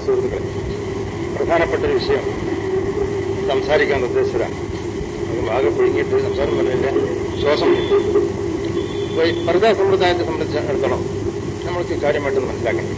സുഹൃത്തുക്കളെ പ്രധാനപ്പെട്ട ഒരു വിഷയം സംസാരിക്കാൻ ഉദ്ദേശിച്ചതാണ് അത് ആകെ പുഴുങ്ങിയിട്ട് സംസാരം പറഞ്ഞില്ല ശ്വാസം മുട്ടി. അപ്പോൾ ഈ പർദ സമ്പ്രദായത്തെ സംബന്ധിച്ചിടത്തോളം നമ്മൾക്ക് കാര്യമായിട്ടൊന്ന് മനസ്സിലാക്കണം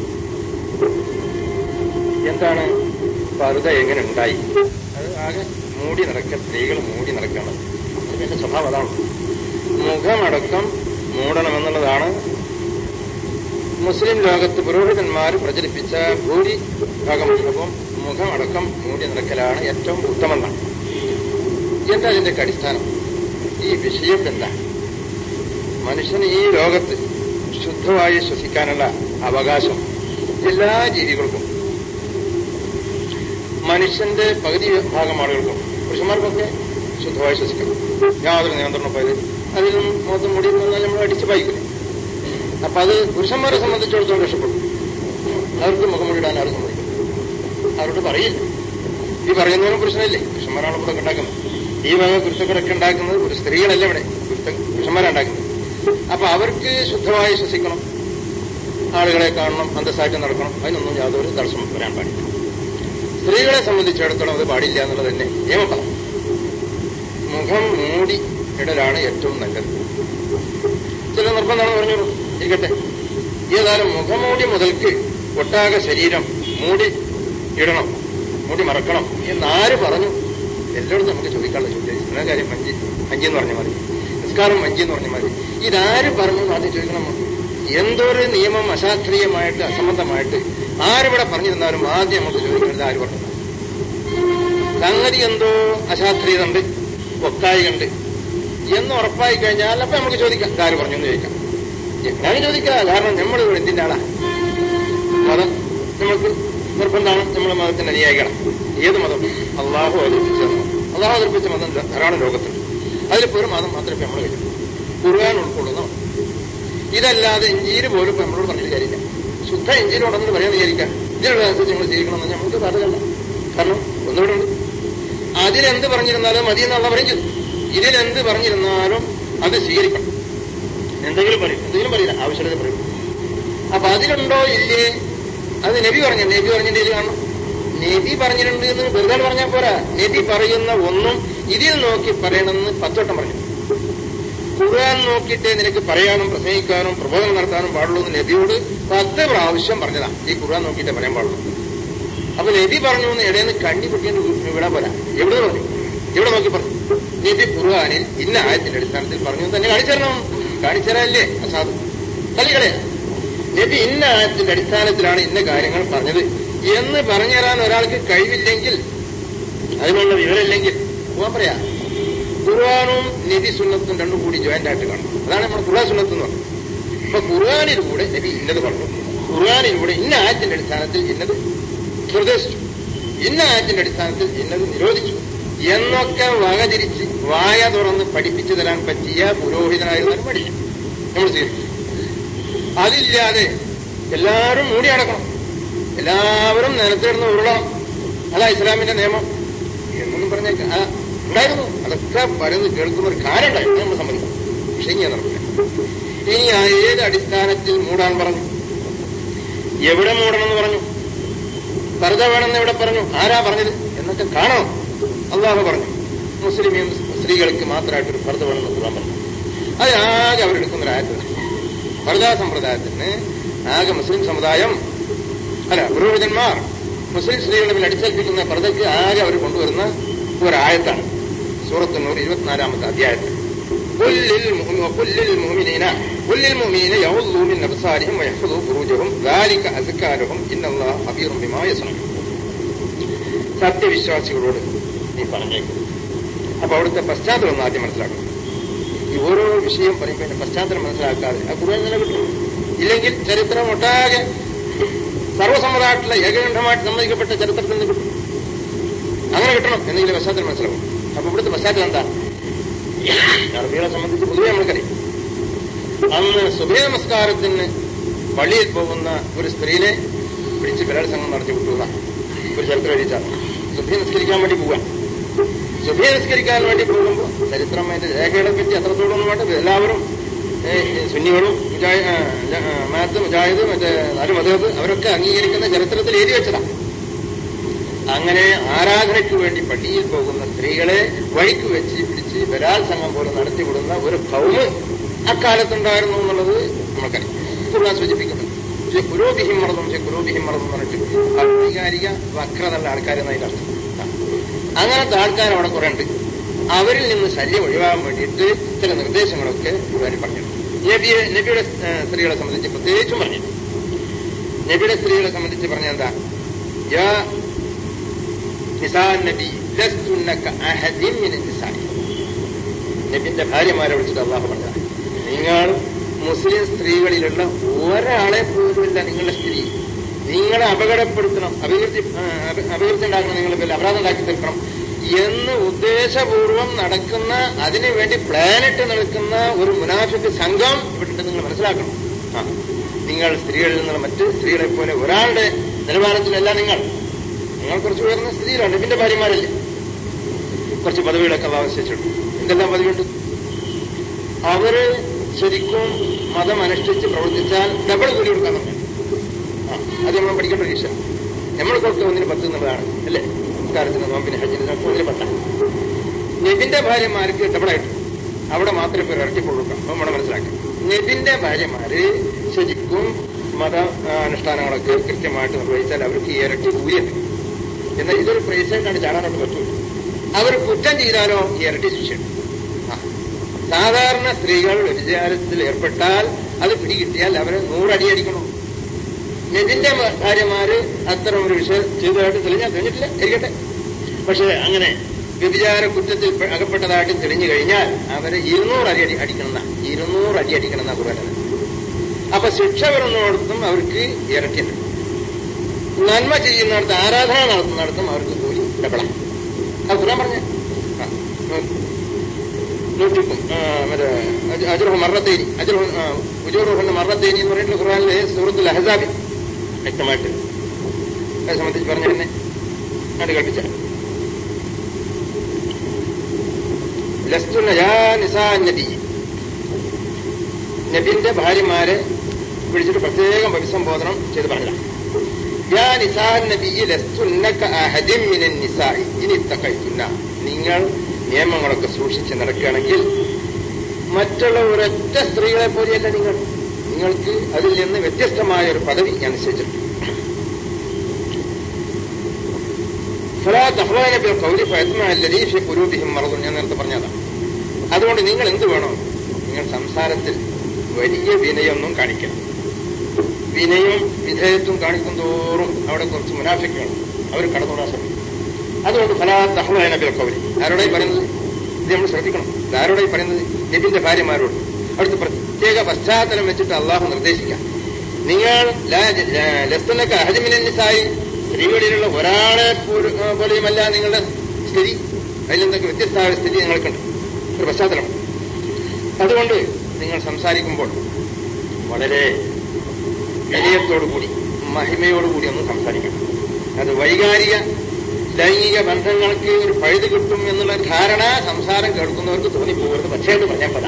എന്താണ് പർദ എങ്ങനെ ഉണ്ടായി അത് ആകെ മൂടി നടക്കുക സ്ത്രീകൾ മൂടി നടക്കുകയാണ് അതിന്റെ സ്വഭാവം അതാണ് മുഖമടക്കം മൂടണമെന്നുള്ളതാണ് മുസ്ലിം ലോകത്ത് പുരോഹിതന്മാർ പ്രചരിപ്പിച്ച ഭൂരിഭാഗം മുഖവും മുഖമടക്കം മൂടി നടക്കലാണ് ഏറ്റവും ഉത്തമെന്നാണ് എന്താ അതിന്റെയൊക്കെ അടിസ്ഥാനം ഈ വിഷയം എന്താ മനുഷ്യന് ഈ ലോകത്ത് ശുദ്ധമായി ശ്വസിക്കാനുള്ള അവകാശം എല്ലാ ജീവികൾക്കും മനുഷ്യന്റെ പകുതി ഭാഗം ആളുകൾക്കും പുരുഷന്മാർക്കൊക്കെ ശുദ്ധമായി ശ്വസിക്കണം യാതൊരു നിയന്ത്രണം പോയത് അതിലും മുഖത്ത് മുടി വന്നാൽ നമ്മൾ അടിച്ച് പായിക്കില്ല അപ്പൊ അത് പുരുഷന്മാരെ സംബന്ധിച്ചിടത്തോളം രക്ഷപ്പെടും അവർക്ക് മുഖമുടിയിടാൻ ആരും സമ്മതിക്കും അവരോട് പറയില്ല ഈ പറയുന്നവരും പുരുഷനല്ലേ പുരുഷന്മാരാണ് ഇവിടെ ഉണ്ടാക്കുന്നത് ഈ വക കുരുത്തക്കടൊക്കെ ഉണ്ടാക്കുന്നത് ഒരു സ്ത്രീകളല്ല ഇവിടെ കുരുത്ത പുരുഷന്മാരാണ് ഉണ്ടാക്കുന്നത് അപ്പൊ അവർക്ക് ശുദ്ധമായി ശ്വസിക്കണം ആളുകളെ കാണണം അന്തസ്സായിട്ട് നടക്കണം അതിനൊന്നും യാതൊരു തടസ്സം വരാൻ പാടില്ല സ്ത്രീകളെ സംബന്ധിച്ചിടത്തോളം അത് പാടില്ല എന്നുള്ളത് തന്നെ നിയമപദം മുഖം മൂടി ഇടലാണ് ഏറ്റവും നല്ലത് ചില നിർബന്ധമാണെന്ന് പറഞ്ഞോളൂ ഇരിക്കട്ടെ ഏതായാലും മുഖമൂടി മുതൽക്ക് ഒട്ടാകെ ശരീരം മൂടി ഇടണം മൂടി മറക്കണം എന്നാര് പറഞ്ഞു എല്ലായിടത്തും നമുക്ക് ചോദിക്കാനുള്ള ചോദ്യം ഇന്ന കാര്യം മഞ്ചി മഞ്ചി എന്ന് പറഞ്ഞാൽ മതി നിസ്കാരം മഞ്ചി എന്ന് പറഞ്ഞാൽ മതി ഇതാര് പറഞ്ഞു എന്ന് ആദ്യം ചോദിക്കണം നമ്മൾ. എന്തൊരു നിയമം അശാസ്ത്രീയമായിട്ട് അസംബന്ധമായിട്ട് ആരിവിടെ പറഞ്ഞിരുന്നാലും ആദ്യം നമുക്ക് ചോദിക്കുന്നത് ആര് പറഞ്ഞു സംഗതി എന്തോ അശാസ്ത്രീയത ഉണ്ട് ഒക്കായികണ്ട് എന്ന് ഉറപ്പായി കഴിഞ്ഞാൽ അപ്പൊ നമുക്ക് ചോദിക്കാം ആര് പറഞ്ഞു എന്ന് ചോദിക്കാം എങ്ങനെയാണ് ചോദിക്കുക കാരണം നമ്മൾ ഇവിടെ എന്തിന്റെ ആളാ മതം നമ്മൾക്ക് നിർബന്ധമാണ് നമ്മുടെ മതത്തിന്റെ അനുയായികളാണ് ഏത് മതം അള്ളാഹു അവതരിപ്പിച്ച മതം അള്ളാഹു അവതരിപ്പിച്ച മതം ധാരാളം ലോകത്തുണ്ട് അതിലിപ്പോ ഒരു മതം മാത്രമേ നമ്മൾ വരും ഖുർആൻ ഉൾക്കൊള്ളുന്ന മതം. ഇതല്ലാതെ ഇഞ്ചീര് പോലും ഇപ്പൊ നമ്മളോട് പറഞ്ഞിട്ട് കാര്യമില്ല ശുദ്ധ ഇഞ്ചീരുണ്ടെന്ന് പറയാൻ വിചാരിക്കാം ഇതിനുള്ള അനുസരിച്ച് നമ്മൾ ജീവിക്കണമെന്ന് നമുക്ക് ബാധകല്ല കാരണം ഒന്നുകൂടെ ഉണ്ട് അതിലെന്ത് പറഞ്ഞിരുന്നാലും മതി എന്നുള്ള പറയും ചെയ്തു ഇതിലെന്ത് പറഞ്ഞിരുന്നാലും അത് സ്വീകരിക്കണം എന്തെങ്കിലും പറയും എന്തെങ്കിലും പറയില്ല ആവശ്യമുള്ളത് പറയും അപ്പൊ അതിലുണ്ടോ ഇല്ലേ അത് നബി പറഞ്ഞു നബി പറഞ്ഞിട്ട് ഇത് കാണണം നബി പറഞ്ഞിട്ടുണ്ട് എന്ന് വെറുതെ പറഞ്ഞാൽ പോരാ നബി പറയുന്ന ഒന്നും ഇതിൽ നോക്കി പറയണമെന്ന് പത്തോട്ടം പറഞ്ഞു ഖുർആൻ നോക്കിയിട്ട് നിനക്ക് പറയാനും പ്രസംഗിക്കാനും പ്രബോധനം നടത്താനും പാടുള്ളൂ എന്ന് നബിയോട് പത്ത് പ്രാവശ്യം പറഞ്ഞതാ ഈ ഖുർആൻ നോക്കിയിട്ടേ പറയാൻ പാടുള്ളൂ അപ്പൊ നബി പറഞ്ഞു എന്ന് ഇടയിൽ നിന്ന് കണ്ണി കുട്ടിയെന്ന് വിടാൻ പോരാ എവിടെ പറഞ്ഞു എവിടെ നോക്കി പറഞ്ഞു നബി ഖുർആാനിൽ ഇന്ന ആയത്തിന്റെ അടിസ്ഥാനത്തിൽ പറഞ്ഞു എന്ന് തന്നെ കാണിച്ചരണം കാണിച്ചതരല്ലേ അസാധു തല്ലികളെ നബി ഇന്ന ആയത്തിന്റെ അടിസ്ഥാനത്തിലാണ് ഇന്ന കാര്യങ്ങൾ പറഞ്ഞത് എന്ന് പറഞ്ഞു തരാൻ ഒരാൾക്ക് കഴിവില്ലെങ്കിൽ അതിനുള്ള വിവരമില്ലെങ്കിൽ പോകാൻ പറയാ ഖുർആാനും നബി സുന്നത്തും രണ്ടും കൂടി ജോയിന്റ് ആയിട്ട് കാണും അതാണ് നമ്മൾ ഖുർആൻ സുന്നത്ത് എന്ന് പറയുന്നത് അപ്പൊ ഖുർആാനിലൂടെ നബി ഇന്നത് പറഞ്ഞു ഖുർആാനിലൂടെ ഇന്ന ആയത്തിന്റെ അടിസ്ഥാനത്തിൽ ഇന്നത് നിർദ്ദേശിച്ചു ഇന്ന ആയത്തിന്റെ അടിസ്ഥാനത്തിൽ ഇന്നത് നിരോധിച്ചു എന്നൊക്കെ വകതിരിച്ച് വായ തുറന്ന് പഠിപ്പിച്ചു തരാൻ പറ്റിയ പുരോഹിതനായിരുന്നാലും പഠിക്കും നമ്മൾ സ്വീകരിക്കും അതില്ലാതെ എല്ലാവരും മൂടി അടക്കണം എല്ലാവരും നിലത്തിരുന്ന് ഉരുളണം അതാ ഇസ്ലാമിന്റെ നിയമം എന്നൊന്നും പറഞ്ഞേക്ക ആ, ഉണ്ടായിരുന്നു അതൊക്കെ പറയുന്നത് കേൾക്കുന്ന ഒരു കാര്യം ഉണ്ടായിരുന്നു നമ്മൾ സമ്മതിക്കും പക്ഷെ ഇങ്ങനെ നടക്കില്ല ഇനി ആ ഏത് അടിസ്ഥാനത്തിൽ മൂടാൻ പറഞ്ഞു എവിടെ മൂടണമെന്ന് പറഞ്ഞു പർദ്ദ വേണമെന്ന് എവിടെ പറഞ്ഞു ആരാ പറഞ്ഞത് എന്നൊക്കെ കാണണം അള്ളാഹു പറഞ്ഞു മുസ്ലിം സ്ത്രീകൾക്ക് മാത്രമായിട്ടൊരു പർദ്ദ വേണമെന്ന് ഖുർആൻ പറഞ്ഞു അത് ആകെ അവരെടുക്കുന്ന ഒരു ആയത്താണ് പർദ്ദാ സമ്പ്രദായത്തിന് ആകെ മുസ്ലിം സമുദായം അല്ല പുരോഹിതന്മാർ മുസ്ലിം സ്ത്രീകളുടെ മേൽ അടിച്ചേൽപ്പിക്കുന്ന പർദ്ദയ്ക്ക് ആകെ അവർ കൊണ്ടുവരുന്ന ഒരായത്താണ് സൂറത്തുന്നൂർ ഇരുപത്തിനാലാമത്തെ അധ്യായത്തിൽ قل للمؤمن وقل للمؤمنين قل للمؤمنين يغضوا من أبصارهم ويحفظوا فروجهم ذلك أزكى لهم إن الله خبير بما يصنعون സത്യവിശ്വാസികളോട് നീ പറഞ്ഞേക്കും അപ്പൊ അവിടുത്തെ പശ്ചാത്തലം ഒന്ന് ആദ്യം മനസ്സിലാക്കണം ഈ ഓരോ വിഷയം പറയുമ്പോൾ അതിന്റെ പശ്ചാത്തലം മനസ്സിലാക്കാതെ ആ കുറേ നില കിട്ടും ഇല്ലെങ്കിൽ ചരിത്രം ഒട്ടാകെ സർവസമ്മതമായിട്ടുള്ള ഏകകണ്ഠമായിട്ട് സമ്മതിക്കപ്പെട്ട ചരിത്രത്തിൽ നിന്ന് കിട്ടും അങ്ങനെ കിട്ടണം എന്നെങ്കിലും പശ്ചാത്തലം മനസ്സിലാവും അപ്പൊ ഇവിടുത്തെ പശ്ചാത്തലം എന്താ അറബികളെ സംബന്ധിച്ച് പൊതുവെ നമ്മൾക്കറിയാം അന്ന് സുബേ നമസ്കാരത്തിന് പള്ളിയിൽ പോകുന്ന ഒരു സ്ത്രീനെ പിടിച്ച് ബലാത്സംഗം നടത്തി വിട്ടുക ഒരു ചരിത്രം എഴുതിച്ചാണ് സുബേ നിസ്കരിക്കാൻ വേണ്ടി പോവാൻ സുബേ നിസ്കരിക്കാൻ വേണ്ടി പോകുമ്പോൾ ചരിത്രം അതിന്റെ രേഖകളെ പറ്റി അത്രത്തോളം ഒന്നും വേണ്ട എല്ലാവരും ഏ, സുന്നികളും മുജാഹി- ആ, ജ- ആ, മാത്ത് മുജാഹിദ് മറ്റേ നാല് മതേബ് അവരൊക്കെ അംഗീകരിക്കുന്ന ചരിത്രത്തിൽ എഴുതി വെച്ചതാ അങ്ങനെ ആരാധനയ്ക്ക് വേണ്ടി പള്ളിയിൽ പോകുന്ന സ്ത്രീകളെ വഴിക്ക് വെച്ച് പിടിച്ച് ബലാത്സംഗം പോലെ നടത്തിവിടുന്ന ഒരു കൗമ് അക്കാലത്തുണ്ടായിരുന്നു എന്നുള്ളത് നമുക്കറിയാം ഖുർആൻ സൂചിപ്പിക്കുന്നുണ്ട് പക്ഷെ പുരോഗിഹിം മറന്നും പക്ഷെ പുരോഗിഹിം മറന്നും പറഞ്ഞിട്ട് വൈകാരിക വക്രതയുള്ള ആൾക്കാരെന്നതിന്റെ അർത്ഥം അങ്ങനത്തെ ആൾക്കാർ അവിടെ കുറെ ഉണ്ട് അവരിൽ നിന്ന് ശല്യം ഒഴിവാകാൻ വേണ്ടിയിട്ട് ചില നിർദ്ദേശങ്ങളൊക്കെ ഖുർആനിൽ പറഞ്ഞു നബിയെ നബിയുടെ ഏഹ്, സ്ത്രീകളെ സംബന്ധിച്ച് പ്രത്യേകിച്ചും പറഞ്ഞു നബിയുടെ സ്ത്രീകളെ സംബന്ധിച്ച് പറഞ്ഞ എന്താ യാ നിസാ നബി ലസ്തുന്നക അഹദിൻ മിനൻ നിസാഇ നബിന്റെ ഭാര്യമാരെ വിളിച്ചിട്ട് അള്ളാഹു പറഞ്ഞത് നിങ്ങൾ മുസ്ലിം സ്ത്രീകളിലുള്ള ഒരാളെ പോലുമില്ല നിങ്ങളുടെ സ്ത്രീ നിങ്ങളെ അപകടപ്പെടുത്തണം അഭിവൃദ്ധി ആ, അപ- അഭിവൃദ്ധി ഉണ്ടാക്കണം നിങ്ങൾ പേരിൽ അപരാധം ഉണ്ടാക്കി തീർക്കണം എന്ന് ഉദ്ദേശപൂർവം നടക്കുന്ന അതിനുവേണ്ടി പ്ലാനിട്ട് നടക്കുന്ന ഒരു മുനാഫിക്ക് സംഘം ഇവിടെ ഉണ്ട് നിങ്ങൾ മനസ്സിലാക്കണം ആ നിങ്ങൾ സ്ത്രീകളിൽ നിന്നുള്ള മറ്റ് സ്ത്രീകളെ പോലെ ഒരാളുടെ നിലവാരത്തിലല്ല നിങ്ങൾ നിങ്ങൾ കുറച്ച് ഉയർന്ന സ്ഥിതിയിലാണ് നബിന്റെ ഭാര്യമാരല്ലേ കുറച്ച് പദവികളൊക്കെ ആവശ്യിച്ചിട്ടുണ്ട് എന്തെല്ലാം പദവിയുണ്ട് അവര് ശരിക്കും മതം അനുഷ്ഠിച്ച് പ്രവർത്തിച്ചാൽ ഡബിൾ കൂലി കൊടുക്കാൻ പറഞ്ഞു ആ അത് നമ്മൾ പഠിക്കേണ്ട ഒരു വിഷയം നമ്മൾ കൊടുത്ത ഒന്നിന് പത്ത് എന്നുള്ളതാണ് അല്ലേ കാര്യത്തിന് നോമ്പിന് ഹജ്ജിന് നമുക്ക് ഒന്നിന് പത്താം നബിന്റെ ഭാര്യമാർക്ക് ഡബിളായിട്ട് അവിടെ മാത്രമേ പേർ ഇറക്കി കൊടുക്കാം അപ്പൊ നമ്മൾ മനസ്സിലാക്കി നബിന്റെ ഭാര്യമാര് ശരിക്കും മത ആ, അനുഷ്ഠാനങ്ങളൊക്കെ കൃത്യമായിട്ട് നിർവഹിച്ചാൽ അവർക്ക് ഇരട്ടി കൂലിയുണ്ട് എന്നാൽ ഇതൊരു പ്രൈസായിട്ടാണ് ചാടാനൊക്കെ പറ്റുള്ളൂ അവർ കുറ്റം ചെയ്താലോ ഇരട്ടി ശിക്ഷയുണ്ട് ആ. സാധാരണ സ്ത്രീകൾ വ്യഭിചാരത്തിൽ ഏർപ്പെട്ടാൽ അത് പിടികിട്ടിയാൽ അവരെ നൂറടി അടിക്കണം നബിന്റെ മ- ഭാര്യമാര് അത്തരം ഒരു വിഷയം ചെയ്തതായിട്ട് തെളിഞ്ഞാൽ തെളിഞ്ഞിട്ടില്ല ഇരിക്കട്ടെ പക്ഷെ അങ്ങനെ വ്യഭിചാര കുറ്റത്തിൽ പെ- അകപ്പെട്ടതായിട്ട് തെളിഞ്ഞു കഴിഞ്ഞാൽ അവരെ ഇരുന്നൂറ് അടി അടി അടിക്കണമെന്ന ഇരുന്നൂറ് അടി അടിക്കണമെന്ന കുറവാണ് അപ്പൊ ശിക്ഷ വരുന്നിടത്തും അവർക്ക് ഇരട്ടിയുണ്ട് നന്മ ചെയ്യുന്നിടത്ത് ആരാധന നടത്തുന്നിടത്തും അവർക്ക് കൂലി ഡബിളാണ് അത് ഖുർആൻ പറഞ്ഞ നൂറ്റിക്കും മറ്റേ അജുറഹു മറത്തേനി അജുറഹു ഉജുറുഹുന്ന മറത്തേനി എന്ന് പറഞ്ഞിട്ടുള്ള ഖുർആനിലെ സൂറത്തുൽ അഹസാബി വ്യക്തമായിട്ട് അത് സംബന്ധിച്ച് പറഞ്ഞു തന്നെ അത് കൽപ്പിച്ച ലസ്തുന്ന യാ നിസാ നബി നബിന്റെ ഭാര്യമാരെ വിളിച്ചിട്ട് പ്രത്യേകം അഭിസംബോധനം ചെയ്ത് പറഞ്ഞതാണ് യാ നിസാ നബിയെ ലസ്തുന്നക അഹദിൻ മിനൻ നിസാഇ ഇനി തഖൈതുന്ന നിങ്ങൾ നിയമങ്ങളൊക്കെ സൂക്ഷിച്ച് നടക്കുകയാണെങ്കിൽ മറ്റുള്ള ഒരൊറ്റ സ്ത്രീകളെ പോലെയല്ല നിങ്ങൾ നിങ്ങൾക്ക് അതിൽ നിന്ന് വ്യത്യസ്തമായ ഒരു പദവി ഞാൻ നിശ്ചയിച്ചിട്ടുണ്ട് ഫലാ തഹ്വാന ബിൽ ഖൗലി ഫയത്മഅ അല്ലദീ ഫീ ഖുലൂബിഹിം മറദുൻ ഞാൻ നേരത്തെ പറഞ്ഞതാണ് അതുകൊണ്ട് നിങ്ങൾ എന്ത് വേണം നിങ്ങൾ സംസാരത്തിൽ വലിയ വിനയൊന്നും കാണിക്കണം വിനയും വിധേയത്വം കാണിക്കും തോറും അവിടെ കുറച്ച് മുനാഫിക്കുകൾ അവർ കടന്നുകൂടാൻ ശ്രമിക്കും അതുകൊണ്ട് ഫലാ തഹ്വാന ബിൽ ഖൗലി ആരോടായി പറയുന്നത് ഇത് നമ്മൾ ശ്രദ്ധിക്കണം ഇത് ആരോടായി പറയുന്നത് നബിന്റെ ഭാര്യമാരോട് അവിടുത്തെ പ്രത്യേക പശ്ചാത്തലം വെച്ചിട്ട് അള്ളാഹു നിർദ്ദേശിക്കാം നിങ്ങൾ ലസ്തനക്ക് അഹജമിനായി സ്ത്രീകളിലുള്ള ഒരാളെ പോലും ആ, പോലെയുമല്ല നിങ്ങളുടെ സ്ഥിതി അതിലെന്തൊക്കെ വ്യത്യസ്തമായ സ്ഥിതി നിങ്ങൾക്കുണ്ട് ഒരു പശ്ചാത്തലം അതുകൊണ്ട് നിങ്ങൾ സംസാരിക്കുമ്പോൾ വളരെ വിനയത്തോടുകൂടി മഹിമയോടുകൂടി ഒന്ന് സംസാരിക്കണം അത് വൈകാരിക ലൈംഗിക ബന്ധങ്ങൾക്ക് ഒരു പഴുത് കിട്ടും എന്നുള്ള ധാരണ സംസാരം കേൾക്കുന്നവർക്ക് തോന്നിപ്പോകരുത് പക്ഷേ എന്ന് പറഞ്ഞാൽ പതാ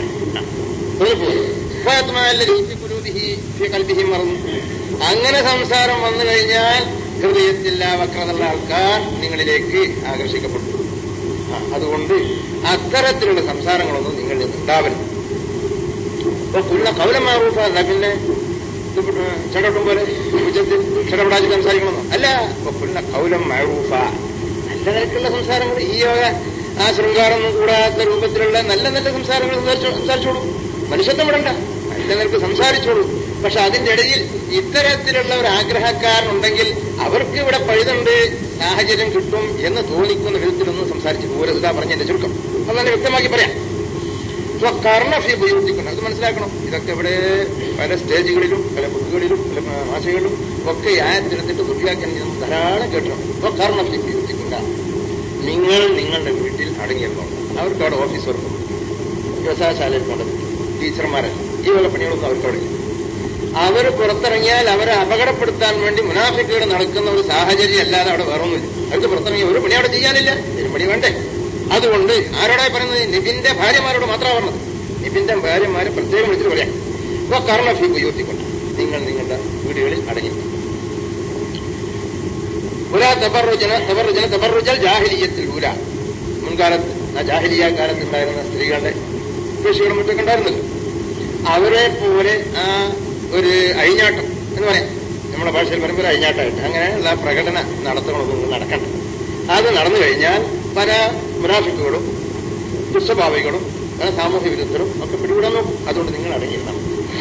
തോന്നിപ്പോകും മറന്നു അങ്ങനെ സംസാരം വന്നു കഴിഞ്ഞാൽ ഹൃദയത്തിൽ ആ വക്രതയുള്ള ആൾക്കാർ നിങ്ങളിലേക്ക് ആകർഷിക്കപ്പെട്ടു ആ, അതുകൊണ്ട് അത്തരത്തിലുള്ള സംസാരങ്ങളൊന്നും നിങ്ങളിൽ നിന്ന് ഉണ്ടാവരുത് അപ്പൊ കുള്ള കൗലമാറൂഫല്ല പിന്നെ ചടട്ടും പോലെ ഉച്ചത്തിൽ ക്ഷണപ്പെടാതെ സംസാരിക്കണമെന്നോ അല്ല അപ്പൊ കുള്ള കൗലം മാറൂഫ നല്ല നിലക്കുള്ള സംസാരങ്ങൾ ഈ യോഗ ആ ശൃംഗാരമൊന്നും കൂടാത്ത രൂപത്തിലുള്ള നല്ല നല്ല സംസാരങ്ങൾ സംസാരിച്ചോ- സംസാരിച്ചോളൂ മനുഷ്യത്വം വിടണ്ട നല്ല നിലക്ക് സംസാരിച്ചോളൂ പക്ഷെ അതിന്റെ ഇടയിൽ ഇത്തരത്തിലുള്ള ഒരു ആഗ്രഹക്കാരനുണ്ടെങ്കിൽ അവർക്ക് ഇവിടെ പഴുതുണ്ട് സാഹചര്യം കിട്ടും എന്ന് തോന്നിക്കുന്ന വിധത്തിലൊന്നും സംസാരിച്ച് പോരരുത് ഇതാ പറഞ്ഞ എന്റെ ചുരുക്കം അതാണ് വ്യക്തമാക്കി പറയാം കർണഫി ഉപയോഗിക്കണം അത് മനസ്സിലാക്കണം ഇതൊക്കെ ഇവിടെ പല സ്റ്റേജുകളിലും പല ബുക്കുകളിലും പല ഭാഷകളിലും ഒക്കെ ഈ ആയത്തിനെത്തിട്ട് വൃത്തിയാക്കാൻ ഞാൻ ധാരാളം കേട്ടിട്ടുണ്ട് അപ്പൊ കർണഫി ഉപയോഗിക്കണ്ട നിങ്ങൾ നിങ്ങളുടെ വീട്ടിൽ അടങ്ങിയിരുന്നോളൂ അവർക്ക് അവിടെ ഓഫീസ് വർക്ക് വ്യവസായശാലയിൽ പോകേണ്ടത് ടീച്ചർമാരല്ല ഈ വല്ല പണികളൊന്നും അവർക്ക് അവിടെ ഇല്ല അവർ പുറത്തിറങ്ങിയാൽ അവരെ അപകടപ്പെടുത്താൻ വേണ്ടി മുനാഫിക്കുകൾ നടക്കുന്ന ഒരു സാഹചര്യം അല്ലാതെ അവിടെ വേറൊന്നുമില്ല അവർക്ക് പുറത്തിറങ്ങി ഒരു പണി അവിടെ ചെയ്യാനില്ല ഒരു പണി വേണ്ടേ അതുകൊണ്ട് ആരോടായി പറയുന്നത് നിബിന്റെ ഭാര്യമാരോട് മാത്രമാണ് പറഞ്ഞത് നിബിന്റെ ഭാര്യമാരെ പ്രത്യേകം വിളിച്ചിട്ട് പറയാം അപ്പൊ കർണഫി ഉയർത്തിക്കൊണ്ട് നിങ്ങൾ നിങ്ങളുടെ വീടുകളിൽ അടങ്ങി ഒരാ തബറുജന തബറുജന തബറുജൽ ജാഹിലിയത്തിൽ ഊര മുൻകാലത്ത് ആ ജാഹിലിയ കാലത്ത് ഉണ്ടായിരുന്ന സ്ത്രീകളുടെ കൃഷികളും മറ്റൊക്കെ ഉണ്ടായിരുന്നല്ലോ അവരെ പോലെ ആ ഒരു അഴിഞ്ഞാട്ടം എന്ന് പറയാം നമ്മുടെ ഭാഷയിൽ പറയുമ്പോൾ ഒരു അഴിഞ്ഞാട്ടമായിട്ട് അങ്ങനെയുള്ള പ്രകടന നടത്തങ്ങളൊന്നും നടക്കണ്ട അത് നടന്നു കഴിഞ്ഞാൽ പല മുനാഫിക്കുകളും ദുസ്വഭാവികളും പല സാമൂഹ്യ വിരുദ്ധരും ഒക്കെ പിടികൂടാൻ നോക്കും അതുകൊണ്ട് നിങ്ങൾ അടങ്ങിയിരുന്നാൽ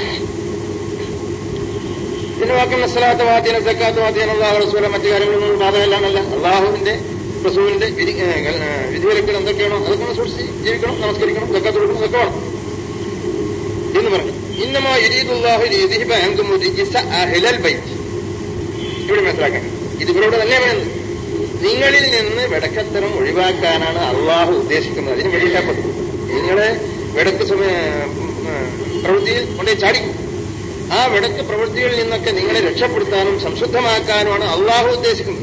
പിന്നെ വാക്യം നസ്സലാത്ത വാദ്യന സക്കാത്ത വാദ്യന അള്ളാഹു റസൂല മറ്റു കാര്യങ്ങളൊന്നും ബാധകല്ലാന്നല്ല അള്ളാഹുവിന്റെ റസൂലിന്റെ വിധി വിധിവിലക്കുകൾ എന്തൊക്കെയാണോ അതൊക്കെ ഒന്ന് സൂക്ഷിച്ച് ജീവിക്കണം നമസ്കരിക്കണം സക്കാത്ത് കൊടുക്കണം അതൊക്കെ വേണം എന്ന് പറഞ്ഞു ഇന്നമാ യുരീദുല്ലാഹു ലിയുദ്ഹിബ അൻകും റിജ്സ അഹ്ലൽ ബൈത്ത് ഇവിടെ മനസ്സിലാക്കണം ഇത് ഇവരോട് തന്നെ പറയുന്നത് നിങ്ങളിൽ നിന്ന് വെടക്കത്തരം ഒഴിവാക്കാനാണ് അള്ളാഹു ഉദ്ദേശിക്കുന്നത് അതിന് വേണ്ടിയിട്ടപ്പോൾ നിങ്ങളെ വെടക്ക് സമയ പ്രവൃത്തിയിൽ കൊണ്ടുപോയി ചാടിക്കും ആ വെടക്ക് പ്രവൃത്തികളിൽ നിന്നൊക്കെ നിങ്ങളെ രക്ഷപ്പെടുത്താനും സംശുദ്ധമാക്കാനുമാണ് അള്ളാഹു ഉദ്ദേശിക്കുന്നത്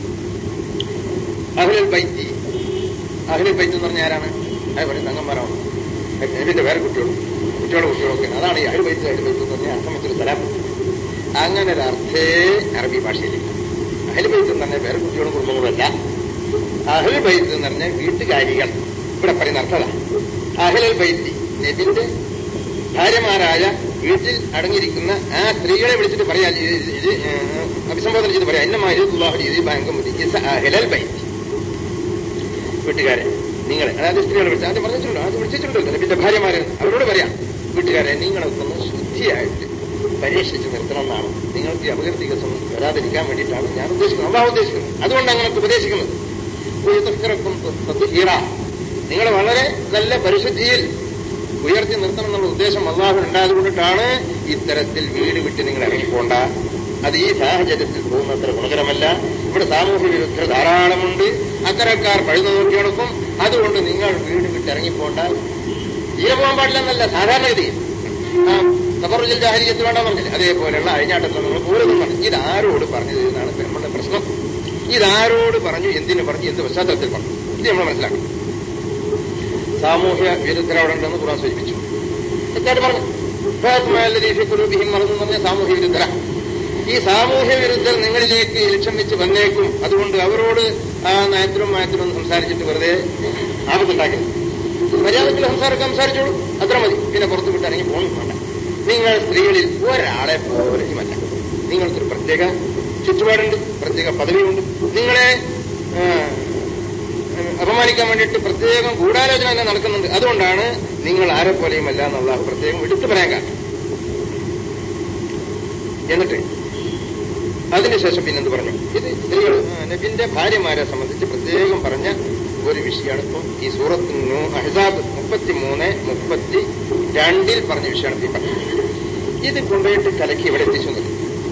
അഹ്ലൽ ബൈത്തി അഹ്ലൽ ബൈത്ത് എന്ന് പറഞ്ഞ ആരാണ് അത് പറയും തങ്ങന്മാരാണ് നബിന്റെ വേറെ കുട്ടികളും കുട്ടികളുടെ കുട്ടികളൊക്കെ അതാണ് ഈ അഹ്ലൽ ബൈത്ത് അഹ്ലൽ ബൈത്ത് എന്ന് പറഞ്ഞാൽ അർത്ഥം വെച്ചൊരു സ്ഥലം അങ്ങനെ ഒരു അർത്ഥേ അറബി ഭാഷയിലില്ല അഹ്ലൽ ബൈത്ത് എന്ന് പറഞ്ഞാൽ വേറെ കുട്ടികളും കുടുംബങ്ങളുമല്ല അഹ്ലൽ ബൈത്ത് എന്ന് പറഞ്ഞാൽ വീട്ടുകാരികൾ ഇവിടെ പറയുന്ന അർത്ഥമാണ് അഹ്ലൽ ബൈത്തി നബിന്റെ ഭാര്യമാരായ വീട്ടിൽ അടങ്ങിയിരിക്കുന്ന ആ സ്ത്രീകളെ വിളിച്ചിട്ട് പറയാ ഇത് ഇത് അഭിസംബോധന ചെയ്ത് പറയാം ഇന്നമാരി ബാങ്കം അഹ്ലൽ ബൈത്തി വീട്ടുകാരെ നിങ്ങളെ അതായത് സ്ത്രീകളെ വിളിച്ച് ആദ്യം പറഞ്ഞിട്ടുണ്ടോ ആദ്യം വിളിച്ചിട്ടുണ്ടല്ലോ നബിന്റെ ഭാര്യമാരെ അവരോട് പറയാം വീട്ടുകാരെ നിങ്ങളൊക്കെ ഒന്ന് ശുദ്ധിയായിട്ട് പരീക്ഷിച്ച് നിർത്തണമെന്നാണ് നിങ്ങൾക്ക് ഈ അപകീർത്തികസം വരാതിരിക്കാൻ വേണ്ടിയിട്ടാണ് ഞാൻ ഉദ്ദേശിക്കുന്നത് അള്ളാഹ് ഉദ്ദേശിക്കുന്നത് അതുകൊണ്ട് അങ്ങനെ ഉപദേശിക്കുന്നത് ഈറ നിങ്ങൾ വളരെ നല്ല പരിശുദ്ധിയിൽ ഉയർത്തി നിർത്തണം എന്നുള്ള ഉദ്ദേശം അള്ളാഹു ഉണ്ടായതുകൊണ്ടിട്ടാണ് ഇത്തരത്തിൽ വീട് വിട്ട് നിങ്ങൾ ഇറങ്ങിപ്പോണ്ട അത് ഈ സാഹചര്യത്തിൽ പോകുന്നത്ര ഗുണകരമല്ല ഇവിടെ സാമൂഹ്യ വിരുദ്ധർ ധാരാളമുണ്ട് അത്തരക്കാർ പഴുതു നോക്കി നടക്കും അതുകൊണ്ട് നിങ്ങൾ വീട് വിട്ട് ഇറങ്ങിപ്പോണ്ട തീരെ പോകാൻ പാടില്ലെന്നല്ല സാധാരണഗതിയിൽ ആ തബറുജൽ ജാഹരിയത്ത് വേണ്ട പറഞ്ഞില്ല അതേപോലെയുള്ള അഴിഞ്ഞാട്ടത്തിൽ നമ്മൾ പോരുന്നു പറഞ്ഞു ഇതാരോട് പറഞ്ഞത് എന്നാണ് നമ്മുടെ പ്രശ്നം ഇതാരോട് പറഞ്ഞു എന്തിനു പറഞ്ഞു എന്ത് പശ്ചാത്തലത്തിൽ പറഞ്ഞു ഇത് നമ്മൾ മനസ്സിലാക്കണം സാമൂഹ്യ വിരുദ്ധർ അവിടെ ഉണ്ടെന്ന് ഖുറാൻ സൂചിപ്പിച്ചു തെറ്റായിട്ട് പറഞ്ഞു കുലൂബിഹിം മറന്നു പറഞ്ഞ സാമൂഹ്യ വിരുദ്ധര ഈ സാമൂഹ്യ വിരുദ്ധർ നിങ്ങളിലേക്ക് ലക്ഷ്യം വെച്ച് വന്നേക്കും അതുകൊണ്ട് അവരോട് ആ നയത്തിലും മയത്തിലും സംസാരിച്ചിട്ട് വെറുതെ ആപത്തുണ്ടാക്കരുത് മര്യാദത്തിൽ സംസാരമൊക്കെ സംസാരിച്ചോളൂ അത്ര മതി പിന്നെ പുറത്തു വിട്ട് ഇറങ്ങി പോകുന്നു വേണ്ട നിങ്ങൾ സ്ത്രീകളിൽ ഒരാളെ പോലെയുമല്ല നിങ്ങൾക്കൊരു പ്രത്യേക ചുറ്റുപാടുണ്ട് പ്രത്യേക പദവിയുണ്ട് നിങ്ങളെ അപമാനിക്കാൻ വേണ്ടിയിട്ട് പ്രത്യേകം ഗൂഢാലോചന തന്നെ നടക്കുന്നുണ്ട് അതുകൊണ്ടാണ് നിങ്ങൾ ആരെ പോലെയുമല്ല എന്നുള്ള പ്രത്യേകം എടുത്തു പറയാൻ കാരണം എന്നിട്ട് അതിനുശേഷം പിന്നെന്ത് പറഞ്ഞു ഇത് സ്ത്രീകൾ നബിന്റെ ഭാര്യമാരെ സംബന്ധിച്ച് പ്രത്യേകം പറഞ്ഞ ഒരു വിഷയമാണ് ഇപ്പം ഈ സൂറത്ത് അഹിസാബ് മുപ്പത്തി മൂന്ന് മുപ്പത്തി രണ്ടിൽ പറഞ്ഞ വിഷയമാണ് ഈ പറഞ്ഞത് ഇത് കൊണ്ടുപോയിട്ട് കലക്കി ഇവിടെ എത്തിച്ചു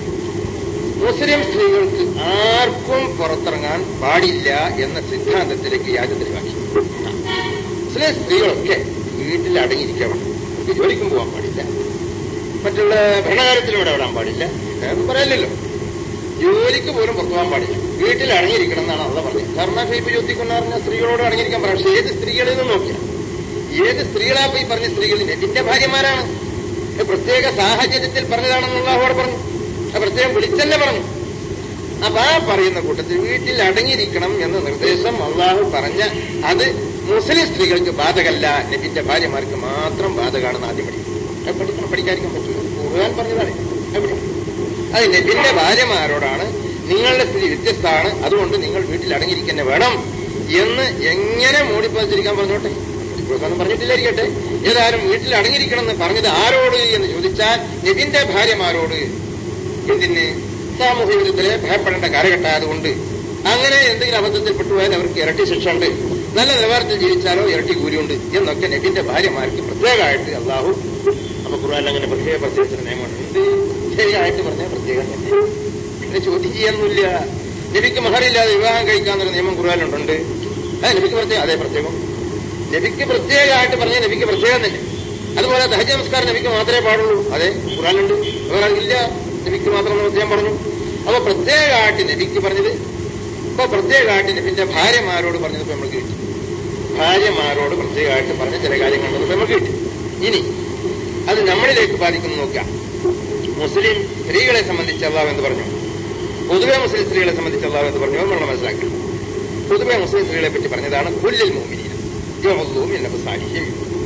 മുസ്ലിം സ്ത്രീകൾക്ക് ആർക്കും പുറത്തിറങ്ങാൻ പാടില്ല എന്ന സിദ്ധാന്തത്തിലേക്ക് യാതൊരു തെളിവാക്കി മുസ്ലിം സ്ത്രീകളൊക്കെ വീട്ടിൽ അടങ്ങിയിരിക്കാൻ വേണം ജോലിക്കും പോകാൻ പാടില്ല മറ്റുള്ള ഭരണകാര്യത്തിലും ഇവിടെ വിടാൻ പാടില്ല അതൊന്നും പറയല്ലോ ജോലിക്ക് പോലും പുറത്തു പോകാൻ പാടില്ല വീട്ടിൽ അടങ്ങിയിരിക്കണം എന്നാണ് അള്ള പറഞ്ഞത് കർണഫീപ്പ് ജ്യോതിക്കുന്ന പറഞ്ഞ സ്ത്രീകളോട് അടങ്ങിയിരിക്കാൻ പറയാം പക്ഷെ ഏത് സ്ത്രീകളിൽ നിന്ന് നോക്കിയാൽ ഏത് സ്ത്രീകളാ പോയി പറഞ്ഞ സ്ത്രീകൾ നബിന്റെ ഭാര്യമാരാണ് പ്രത്യേക സാഹചര്യത്തിൽ പറഞ്ഞതാണെന്നുള്ള അവിടെ പറഞ്ഞു പ്രത്യേകം വിളിച്ചല്ലേ പറഞ്ഞു അപ്പൊ ആ പറയുന്ന കൂട്ടത്തിൽ വീട്ടിൽ അടങ്ങിയിരിക്കണം എന്ന നിർദ്ദേശം അള്ളാഹു പറഞ്ഞ അത് മുസ്ലിം സ്ത്രീകൾക്ക് ബാധകല്ല നബിന്റെ ഭാര്യമാർക്ക് മാത്രം ബാധകമാണെന്ന് ആദ്യം പഠിക്കും അത് പഠിക്കണം പഠിക്കാതിരിക്കാൻ പറ്റില്ല ഖുർആൻ പറഞ്ഞതാണ് അത് പഠിക്കണം അത് നബിന്റെ ഭാര്യമാരോടാണ് നിങ്ങളുടെ സ്ഥിതി വ്യത്യസ്തമാണ് അതുകൊണ്ട് നിങ്ങൾ വീട്ടിൽ അടങ്ങിയിരിക്കന്നെ വേണം എന്ന് എങ്ങനെ മൂടിപ്പതിച്ചിരിക്കാൻ പറഞ്ഞോട്ടെ ഇപ്പോഴൊന്നും പറഞ്ഞിട്ടില്ലായിരിക്കട്ടെ ഏതായാലും വീട്ടിൽ അടങ്ങിയിരിക്കണം എന്ന് പറഞ്ഞത് ആരോട് എന്ന് ചോദിച്ചാൽ നബിന്റെ ഭാര്യമാരോട് എന്തിന് സാമൂഹ്യ വിരുദ്ധരെ ഭയപ്പെടേണ്ട കാലഘട്ടമായതുകൊണ്ട് അങ്ങനെ എന്തെങ്കിലും അബദ്ധത്തിൽ പെട്ടുപോയാൽ അവർക്ക് ഇരട്ടി ശിക്ഷ ഉണ്ട് നല്ല നിലവാരത്തിൽ ജീവിച്ചാലോ ഇരട്ടി കൂലിയുണ്ട് എന്നൊക്കെ നബിന്റെ ഭാര്യമാർക്ക് പ്രത്യേകമായിട്ട് അള്ളാഹു അപ്പൊ ഖുർആൻ അങ്ങനെ പ്രത്യേക പ്രത്യേകിച്ച നിയമമാണ് എന്ത് ശരിയായിട്ട് പറഞ്ഞ പ്രത്യേകം തന്നെ പിന്നെ ചോദ്യം ചെയ്യാനൊന്നുമില്ല നബിക്ക് മഹറില്ലാതെ വിവാഹം കഴിക്കാന്നൊരു നിയമം ഖുർആാനുണ്ട് അത് നബിക്ക് പ്രത്യേകം അതേ പ്രത്യേകം നബിക്ക് പ്രത്യേകമായിട്ട് പറഞ്ഞ നബിക്ക് പ്രത്യേകം തന്നെ അതുപോലെ ദഹജ നമസ്കാരം നബിക്ക് മാത്രമേ പാടുള്ളൂ അതെ ഖുറാനുണ്ട് വേറെ ഇല്ല നബിക്ക് മാത്രം പ്രത്യേകം പറഞ്ഞു അപ്പൊ പ്രത്യേകമായിട്ട് നബിക്ക് പറഞ്ഞത് ഇപ്പൊ പ്രത്യേകമായിട്ട് നബിന്റെ ഭാര്യമാരോട് പറഞ്ഞത് ഇപ്പൊ നമ്മൾ കേട്ടു ഭാര്യമാരോട് പ്രത്യേകമായിട്ട് പറഞ്ഞ ചില കാര്യങ്ങളുണ്ടെന്ന് ഇപ്പൊ നമ്മൾ കേട്ടു ഇനി അത് നമ്മളിലേക്ക് ബാധിക്കുന്നു നോക്കാം മുസ്ലിം സ്ത്രീകളെ സംബന്ധിച്ച് അള്ളാഹ് എന്ന് പറഞ്ഞു പൊതുവെ മുസ്ലിം സ്ത്രീകളെ സംബന്ധിച്ച് അള്ളാഹു എന്ന് പറഞ്ഞു നമ്മൾ മനസ്സിലാക്കണം പൊതുവെ മുസ്ലിം സ്ത്രീകളെ പറ്റി പറഞ്ഞതാണ് കുല്ലിൽ മോമിനീന യോമല്ലൂം എന്ന സാഹിയും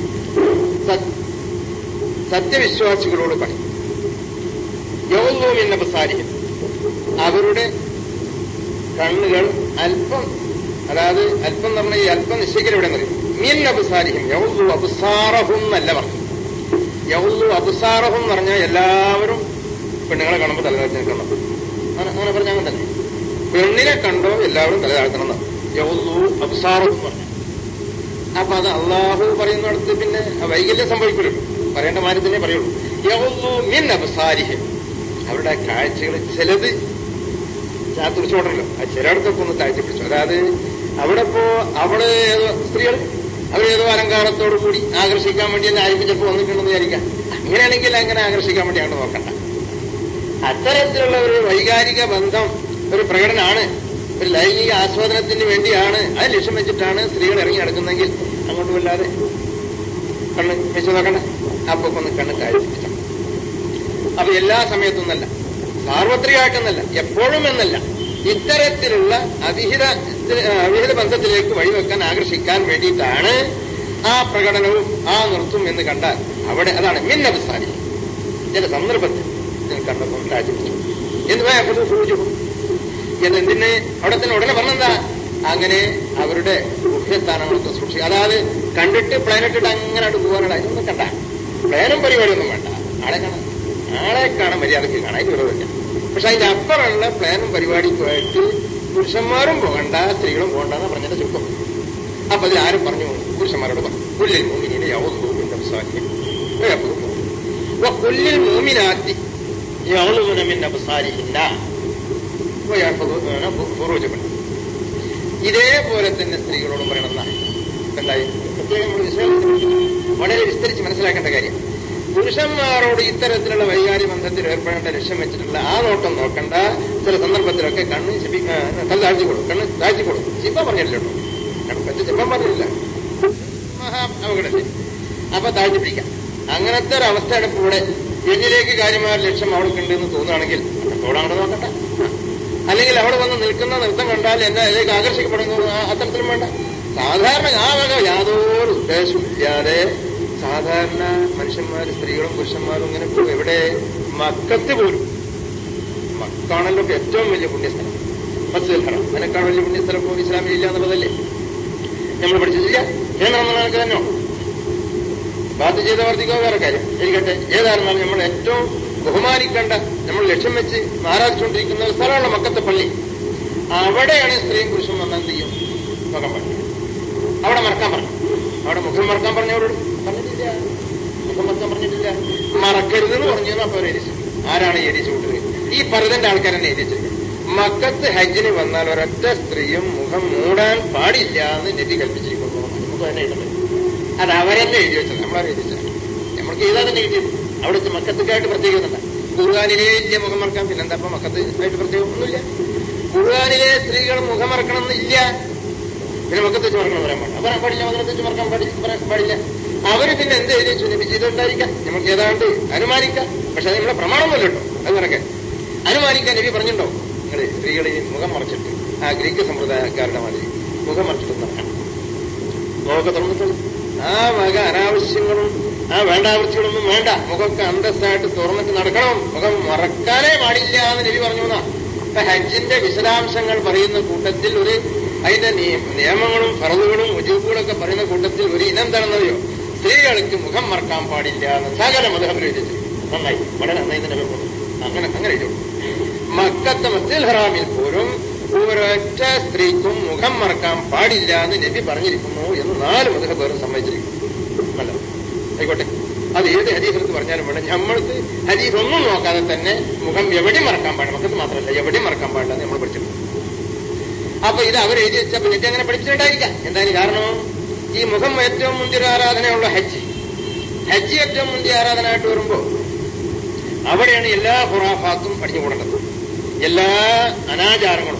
സത്യവിശ്വാസികളോട് പറയും യോമല്ലൂം എന്ന സാരിയും അവരുടെ കണ്ണുകൾ അല്പം അതായത് അല്പം എന്ന് പറഞ്ഞാൽ ഈ അല്പം നിശ്ചയിക്കൽ എവിടെ പറയും മീൻ അബുസാരിഹിം യൗലു അബുസാറഹും എന്നല്ല പറഞ്ഞു യൗലു അബുസാറഹും എന്ന് പറഞ്ഞാൽ എല്ലാവരും പെണ്ണുങ്ങളെ കാണുമ്പോൾ തലതാഴ്ത്തി നിൽക്കണം അങ്ങനെ അങ്ങനെ പറഞ്ഞ അങ്ങനെ തന്നെ പെണ്ണിനെ കണ്ടോ എല്ലാവരും തലതാഴ്ത്തണം എന്ന് യൗലു അബുസാറഹും പറഞ്ഞു അപ്പൊ അത് അള്ളാഹു പറയുന്നിടത്ത് പിന്നെ വൈകല്യം സംഭവിക്കില്ലല്ലോ പറയേണ്ട മാതിരി തന്നെ പറയുള്ളൂ യൗലു മിൻ അബുസാരിഹിം അവരുടെ കാഴ്ചകൾ ചിലത് ചാത്തുടിച്ചോടല്ലോ ആ ചിലയിടത്തൊക്കെ ഒന്ന് താഴ്ത്തി പിടിച്ചു അതായത് അവിടെ ഇപ്പോ അവിടെ ഏതോ സ്ത്രീകൾ അവരേതോ അലങ്കാരത്തോടു കൂടി ആകർഷിക്കാൻ വേണ്ടി തന്നെ ആയിരിക്കും ചിലപ്പോൾ വന്നിട്ടുണ്ടെന്ന് വിചാരിക്കാം അങ്ങനെയാണെങ്കിൽ അങ്ങനെ ആകർഷിക്കാൻ വേണ്ടി അങ്ങോട്ട് നോക്കണ്ട അത്തരത്തിലുള്ള ഒരു വൈകാരിക ബന്ധം ഒരു പ്രകടനമാണ് ഒരു ലൈംഗിക ആസ്വാദനത്തിന് വേണ്ടിയാണ് അത് ലക്ഷ്യം വെച്ചിട്ടാണ് സ്ത്രീകൾ ഇറങ്ങി നടക്കുന്നെങ്കിൽ അങ്ങോട്ട് വല്ലാതെ കണ്ണ് വെച്ച് നോക്കണ്ട അപ്പൊ ഒന്ന് കണ്ണ് താഴ്ത്തിപ്പിച്ച അപ്പൊ എല്ലാ സമയത്തൊന്നല്ല സാർവത്രികമായിട്ടെന്നല്ല എപ്പോഴും എന്നല്ല ഇത്തരത്തിലുള്ള അവിഹിത അവിഹിത ബന്ധത്തിലേക്ക് വഴിവെക്കാൻ ആകർഷിക്കാൻ വേണ്ടിയിട്ടാണ് ആ പ്രകടനവും ആ നൃത്തും എന്ന് കണ്ടാൽ അവിടെ അതാണ് മിന്നവസാരി ചില സന്ദർഭത്തിൽ ഞാൻ കണ്ടപ്പോൾ രാജിപ്പിച്ചു എന്ന് പോയപ്പോൾ സൂചിച്ചു എന്നെന്തിന് അവിടെ തന്നെ ഉടനെ പറഞ്ഞെന്താ അങ്ങനെ അവരുടെ മുഖ്യസ്ഥാനങ്ങളൊക്കെ സൂക്ഷിക്കുക അതായത് കണ്ടിട്ട് പ്ലാനിട്ടിട്ട് അങ്ങനെ അവിടെ പോകാനുള്ള ഇതൊന്നും കണ്ട പ്ലാനും പരിപാടിയൊന്നും വേണ്ട ആളെ കാണാം ആളെ കാണാൻ മര്യാദയ്ക്ക് കാണാൻ വിരോധമില്ല പക്ഷെ അതിന്റെ അപ്പുറമുള്ള പ്ലാനും പരിപാടിക്കുമായിട്ട് പുരുഷന്മാരും പോകണ്ട സ്ത്രീകളും പോകണ്ടെന്ന് പറഞ്ഞതിന്റെ ചുരുക്കം അപ്പൊ അതിൽ ആരും പറഞ്ഞു പുരുഷന്മാരോട് പറഞ്ഞു പുല്ലിൽ മൂമിനെ യൗദൂമിന്റെ പുല്ലിൽ മൂമിനാത്തി യൗലുമിന്റെ അബസാരിഹിന്ന ഫുറൂജുണ്ട് ഇതേപോലെ തന്നെ സ്ത്രീകളോടും പറയണമെന്നാണ് എന്തായി പ്രത്യേകം നമ്മൾ വിശ്വാസത്തിൽ വളരെ വിസ്തരിച്ച് മനസ്സിലാക്കേണ്ട കാര്യം പുരുഷന്മാരോട് ഇത്തരത്തിലുള്ള വൈകാരിക ബന്ധത്തിൽ ഏർപ്പെടേണ്ട ലക്ഷ്യം വെച്ചിട്ടുള്ള ആ നോട്ടം നോക്കണ്ട ചില സന്ദർഭത്തിലൊക്കെ കണ്ണ് ശിപ്പി തല താഴ്ത്തി കൊടുക്കും കണ്ണ് താഴ്ത്തി കൊടുക്കും ചിപ്പ പറഞ്ഞില്ല കേട്ടോ പറ്റ ചിപ്പം പറഞ്ഞില്ല മഹാ അപകടല്ലേ അപ്പൊ താഴ്ത്തി പിടിക്കാം അങ്ങനത്തെ ഒരു അവസ്ഥയാണ് ഇപ്പോൾ ഇവിടെ എന്നിലേക്ക് കാര്യമായ ലക്ഷ്യം അവൾക്ക് ഉണ്ടെന്ന് തോന്നുകയാണെങ്കിൽ അത്രത്തോളം അങ്ങോട്ട് നോക്കട്ടെ അല്ലെങ്കിൽ അവിടെ വന്ന് നിൽക്കുന്ന നൃത്തം കണ്ടാൽ എന്നെ അതിലേക്ക് ആകർഷിക്കപ്പെടുന്നു അത്തരത്തിലും വേണ്ട സാധാരണ ആ വക യാതൊരു ഉദ്ദേശമില്ലാതെ സാധാരണ മനുഷ്യന്മാർ സ്ത്രീകളും പുരുഷന്മാരും ഇങ്ങനെ പോകും എവിടെ മക്കത്ത് പോലും മക്കാണല്ലോ ഇപ്പൊ ഏറ്റവും വലിയ പുണ്യസ്ഥലം മസ്ജിദുൽ ഹറം അതിനേക്കാൾ വലിയ പുണ്യസ്ഥലം ഇപ്പോൾ ഇസ്ലാമിൽ ഇല്ല എന്നുള്ളതല്ലേ നമ്മൾ പഠിച്ചിട്ടില്ല കേന്ദ്രം നിനക്ക് തന്നെ ബാധ്യ ചെയ്ത വർദ്ധിക്കുക വേറെ കാര്യം ഇരിക്കട്ടെ ഏതായിരുന്നാലും നമ്മൾ ഏറ്റവും ബഹുമാനിക്കേണ്ട നമ്മൾ ലക്ഷ്യം വെച്ച് ആരാധിച്ചുകൊണ്ടിരിക്കുന്ന ഒരു സ്ഥലമുള്ള മക്കത്തെ പള്ളി അവിടെയാണ് സ്ത്രീയും പുരുഷനും വന്നാൽ എന്ത് ചെയ്യും മുഖം പറഞ്ഞു അവിടെ മറക്കാൻ പറഞ്ഞു അവിടെ മുഖം മറക്കാൻ പറഞ്ഞവരോട് പറഞ്ഞിട്ടില്ല മുഖം മറക്കാൻ പറഞ്ഞിട്ടില്ല മറക്കരുതെന്ന് പറഞ്ഞു അപ്പൊ അവർ എരിച്ചു ആരാണ് ഈ എരിച്ചു വിട്ടത് ഈ പരതന്റെ ആൾക്കാരെന്നെ എരിച്ചത് മക്കത്ത് ഹജ്ജിന് വന്നാൽ ഒരൊറ്റ സ്ത്രീയും മുഖം മൂടാൻ പാടില്ല എന്ന് നബി കൽപ്പിച്ചിരിക്കുന്നു നമുക്ക് തന്നെ ഇടുന്നത് അത് അവരെന്നെ എഴുതി വെച്ചത് നമ്മളവരെ എഴുതിച്ചത് നമ്മൾക്ക് ഏതാ തന്നെ കിട്ടിയത് അവിടുത്തെ മക്കത്തൊക്കെയായിട്ട് പ്രത്യേകത ഖുർആാനിലെ ഇല്ല മുഖം മറക്കാൻ പിന്നെന്താ ഇപ്പൊ മക്കത്ത് ആയിട്ട് പ്രത്യേകം ഒന്നുമില്ല ഖുർആാനിലെ സ്ത്രീകൾ മുഖം മറക്കണം എന്നില്ല പിന്നെ മക്കത്ത് വെച്ച് മറക്കണം പറയാൻ പാടില്ല പറയാൻ പാടില്ല മകനത്ത് വെച്ച് മറക്കാൻ പാടി പറയാൻ പാടില്ല അവര് പിന്നെ എന്ത് എഴുതി വെച്ചു നബി ചെയ്തിട്ടുണ്ടായിരിക്കാം നമുക്ക് ഏതാണ്ട് അനുമാനിക്കാം പക്ഷെ അത് നമ്മുടെ പ്രമാണമൊന്നുമല്ല കേട്ടോ അത് കണക്കെ അനുമാനിക്കാൻ നബി പറഞ്ഞിട്ടുണ്ടോ നിങ്ങൾ സ്ത്രീകളെ മുഖം മറച്ചിട്ട് ആ ഗ്രീക്ക് സമ്പ്രദായക്കാരുടെ മാതിരി മുഖം മറച്ചിട്ട് നടക്കണം മുഖമൊക്കെ തുറന്നിട്ടുള്ളൂ ആ വക അനാവശ്യങ്ങളും ആ വേണ്ടാവൃത്തികളൊന്നും വേണ്ട മുഖമൊക്കെ അന്തസ്സായിട്ട് തുറന്നിട്ട് നടക്കണം മുഖം മറക്കാനേ പാടില്ല എന്ന് നബി പറഞ്ഞു എന്നാ ഇപ്പൊ ഹജ്ജിന്റെ വിശദാംശങ്ങൾ പറയുന്ന കൂട്ടത്തിൽ ഒരു അതിന്റെ നിയമങ്ങളും ഫറവുകളും ഉജൂബുകളൊക്കെ പറയുന്ന കൂട്ടത്തിൽ ഒരു ഇനം എന്താണെന്നറിയോ സ്ത്രീകൾക്ക് മുഖം മറക്കാൻ പാടില്ല എന്ന് സകല മതഹബിൽ എഴുതിച്ചു നന്നായി വളരെ നന്നായി തന്നെ വെക്കുന്നു അങ്ങനെ അങ്ങനെ എഴുതി മക്കത്തെ മസ്ജിദ് ഹറാമിൽ പോലും ഒരൊറ്റ സ്ത്രീക്കും മുഖം മറക്കാൻ പാടില്ല എന്ന് നബി പറഞ്ഞിരിക്കുന്നു എന്ന് നാല് മതഹബേറും സമ്മതിച്ചിരിക്കുന്നു നല്ലത് ആയിക്കോട്ടെ അത് ഏത് ഹദീസെടുത്ത് പറഞ്ഞാലും വേണം നമ്മൾക്ക് ഹദീസ് ഒന്നും നോക്കാതെ തന്നെ മുഖം എവിടെ മറക്കാൻ പാടില്ല മക്കത്ത് മാത്രമല്ല എവിടെ മറക്കാൻ പാടില്ല നമ്മൾ പഠിച്ചിട്ടുണ്ട് അപ്പൊ ഇത് അവർ എഴുതി വെച്ചപ്പോ എനിക്ക് അങ്ങനെ പഠിച്ചിട്ടുണ്ടായിരിക്കാം എന്തായാലും കാരണം ഈ മുഖം ഏറ്റവും മുന്തിയ ആരാധനയുള്ള ഹജ്ജ് ഹജ്ജ് ഏറ്റവും മുന്തിയ ആരാധനയായിട്ട് വരുമ്പോ അവിടെയാണ് എല്ലാ ഖുറാഫാത്തും അടിഞ്ഞുകൂടേണ്ടത് എല്ലാ അനാചാരങ്ങളും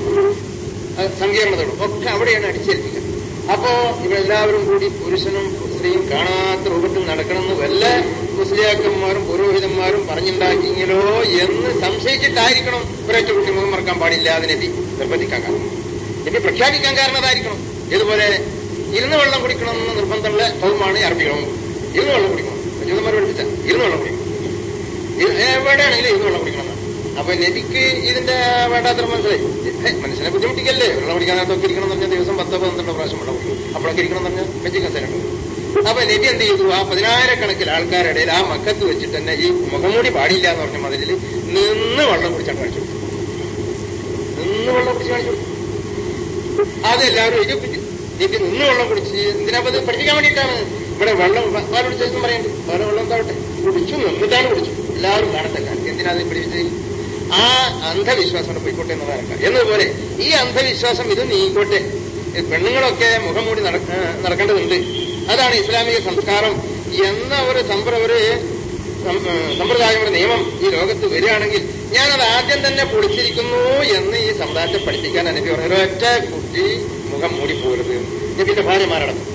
സങ്കീർണതകളും ഒക്കെ അവിടെയാണ് അടിച്ചേൽപ്പിക്കുക അപ്പോ ഇവരെല്ലാവരും കൂടി പുരുഷനും സ്ത്രീയും കാണാത്ത രൂപത്തിൽ നടക്കണമെന്ന് വല്ല മുസ്ലിയാക്കന്മാരും പുരോഹിതന്മാരും പറഞ്ഞുണ്ടാക്കിയെങ്കിലോ എന്ന് സംശയിച്ചിട്ടായിരിക്കണം ഒരൊറ്റ കുട്ടി മുഖം മറക്കാൻ പാടില്ല അതിനെ നിർബന്ധിക്കാൻ കാരണം നബി പ്രഖ്യാപിക്കാൻ കാരണം അതായിരിക്കണം ഇതുപോലെ ഇരുന്ന് വെള്ളം കുടിക്കണം എന്ന് നിർബന്ധമുള്ള പൗമാണ് അറബികളും ഇരുന്ന് വെള്ളം കുടിക്കണം ജൂതന്മാർ പഠിപ്പിച്ച ഇരുന്ന് വെള്ളം കുടിക്കണം ഇത് എവിടെയാണെങ്കിലും ഇരുന്ന് വെള്ളം കുടിക്കണം എന്നാണ്. അപ്പൊ നബിക്ക് ഇതിന്റെ വേണ്ടാത്ര മനസ്സിലായി ഹേ, മനുഷ്യനെ ബുദ്ധിമുട്ടിക്കല്ലേ വെള്ളം കുടിക്കാനകത്തൊക്കെ ഇരിക്കണം എന്ന് പറഞ്ഞാൽ ദിവസം പത്തോ പന്ത്രണ്ടോ പ്രാവശ്യം വെള്ളം കുടിക്കും അപ്പോഴൊക്കെ ഇരിക്കണം എന്ന് പറഞ്ഞാൽ വെച്ച് കസേരണ്ട് അപ്പൊ നബി എന്ത് ചെയ്തു ആ പതിനായിരക്കണക്കിന് ആൾക്കാരുടെ ഇടയിൽ ആ മക്കത്ത് വെച്ചിട്ട് തന്നെ ഈ മുഖംമൂടി പാടില്ല എന്ന് പറഞ്ഞ മതിലിൽ നിന്ന് വെള്ളം കുടിച്ചാൽ കാണിച്ചു കൊടുത്തു. നിന്ന് വെള്ളം കുടിച്ച് കാണിച്ചു കൊടുത്തു. അതെല്ലാവരും എഴുതിപ്പിച്ചു നബി നിന്ന് വെള്ളം കുടിച്ച് എന്തിനാ അത് പഠിപ്പിക്കാൻ വേണ്ടിയിട്ടാണ് ഇവിടെ വെള്ളം പാലോട് ചേർത്തും പറയുന്നുണ്ട് വേറെ വെള്ളം താവട്ടെ കുടിച്ചു നിന്നിട്ടാണ് കുടിച്ചു എല്ലാവരും കാണട്ടെ കാര്യം എന്തിനാ അത് പഠിപ്പിച്ചത് ആ അന്ധവിശ്വാസം അവിടെ പോയിക്കോട്ടെ എന്നതാണ് എന്നതുപോലെ ഈ അന്ധവിശ്വാസം ഇത് നീങ്ങോട്ടെ ഈ പെണ്ണുങ്ങളൊക്കെ മുഖം മൂടി നടക്ക നടക്കേണ്ടതുണ്ട് അതാണ് ഇസ്ലാമിക സംസ്കാരം എന്ന ഒരു സമ്പ്ര ഒരു സം- സമ്പ്രദായം ഒരു നിയമം ഈ ലോകത്ത് വരികയാണെങ്കിൽ ഞാനത് ആദ്യം തന്നെ പൊളിച്ചിരിക്കുന്നു എന്ന് ഈ സമുദായത്തെ പഠിപ്പിക്കാൻ എനിക്ക് ഒരൊറ്റ കുട്ടി മുഖം മൂടി പോകരുത് നബിന്റെ ഭാര്യമാരടക്കം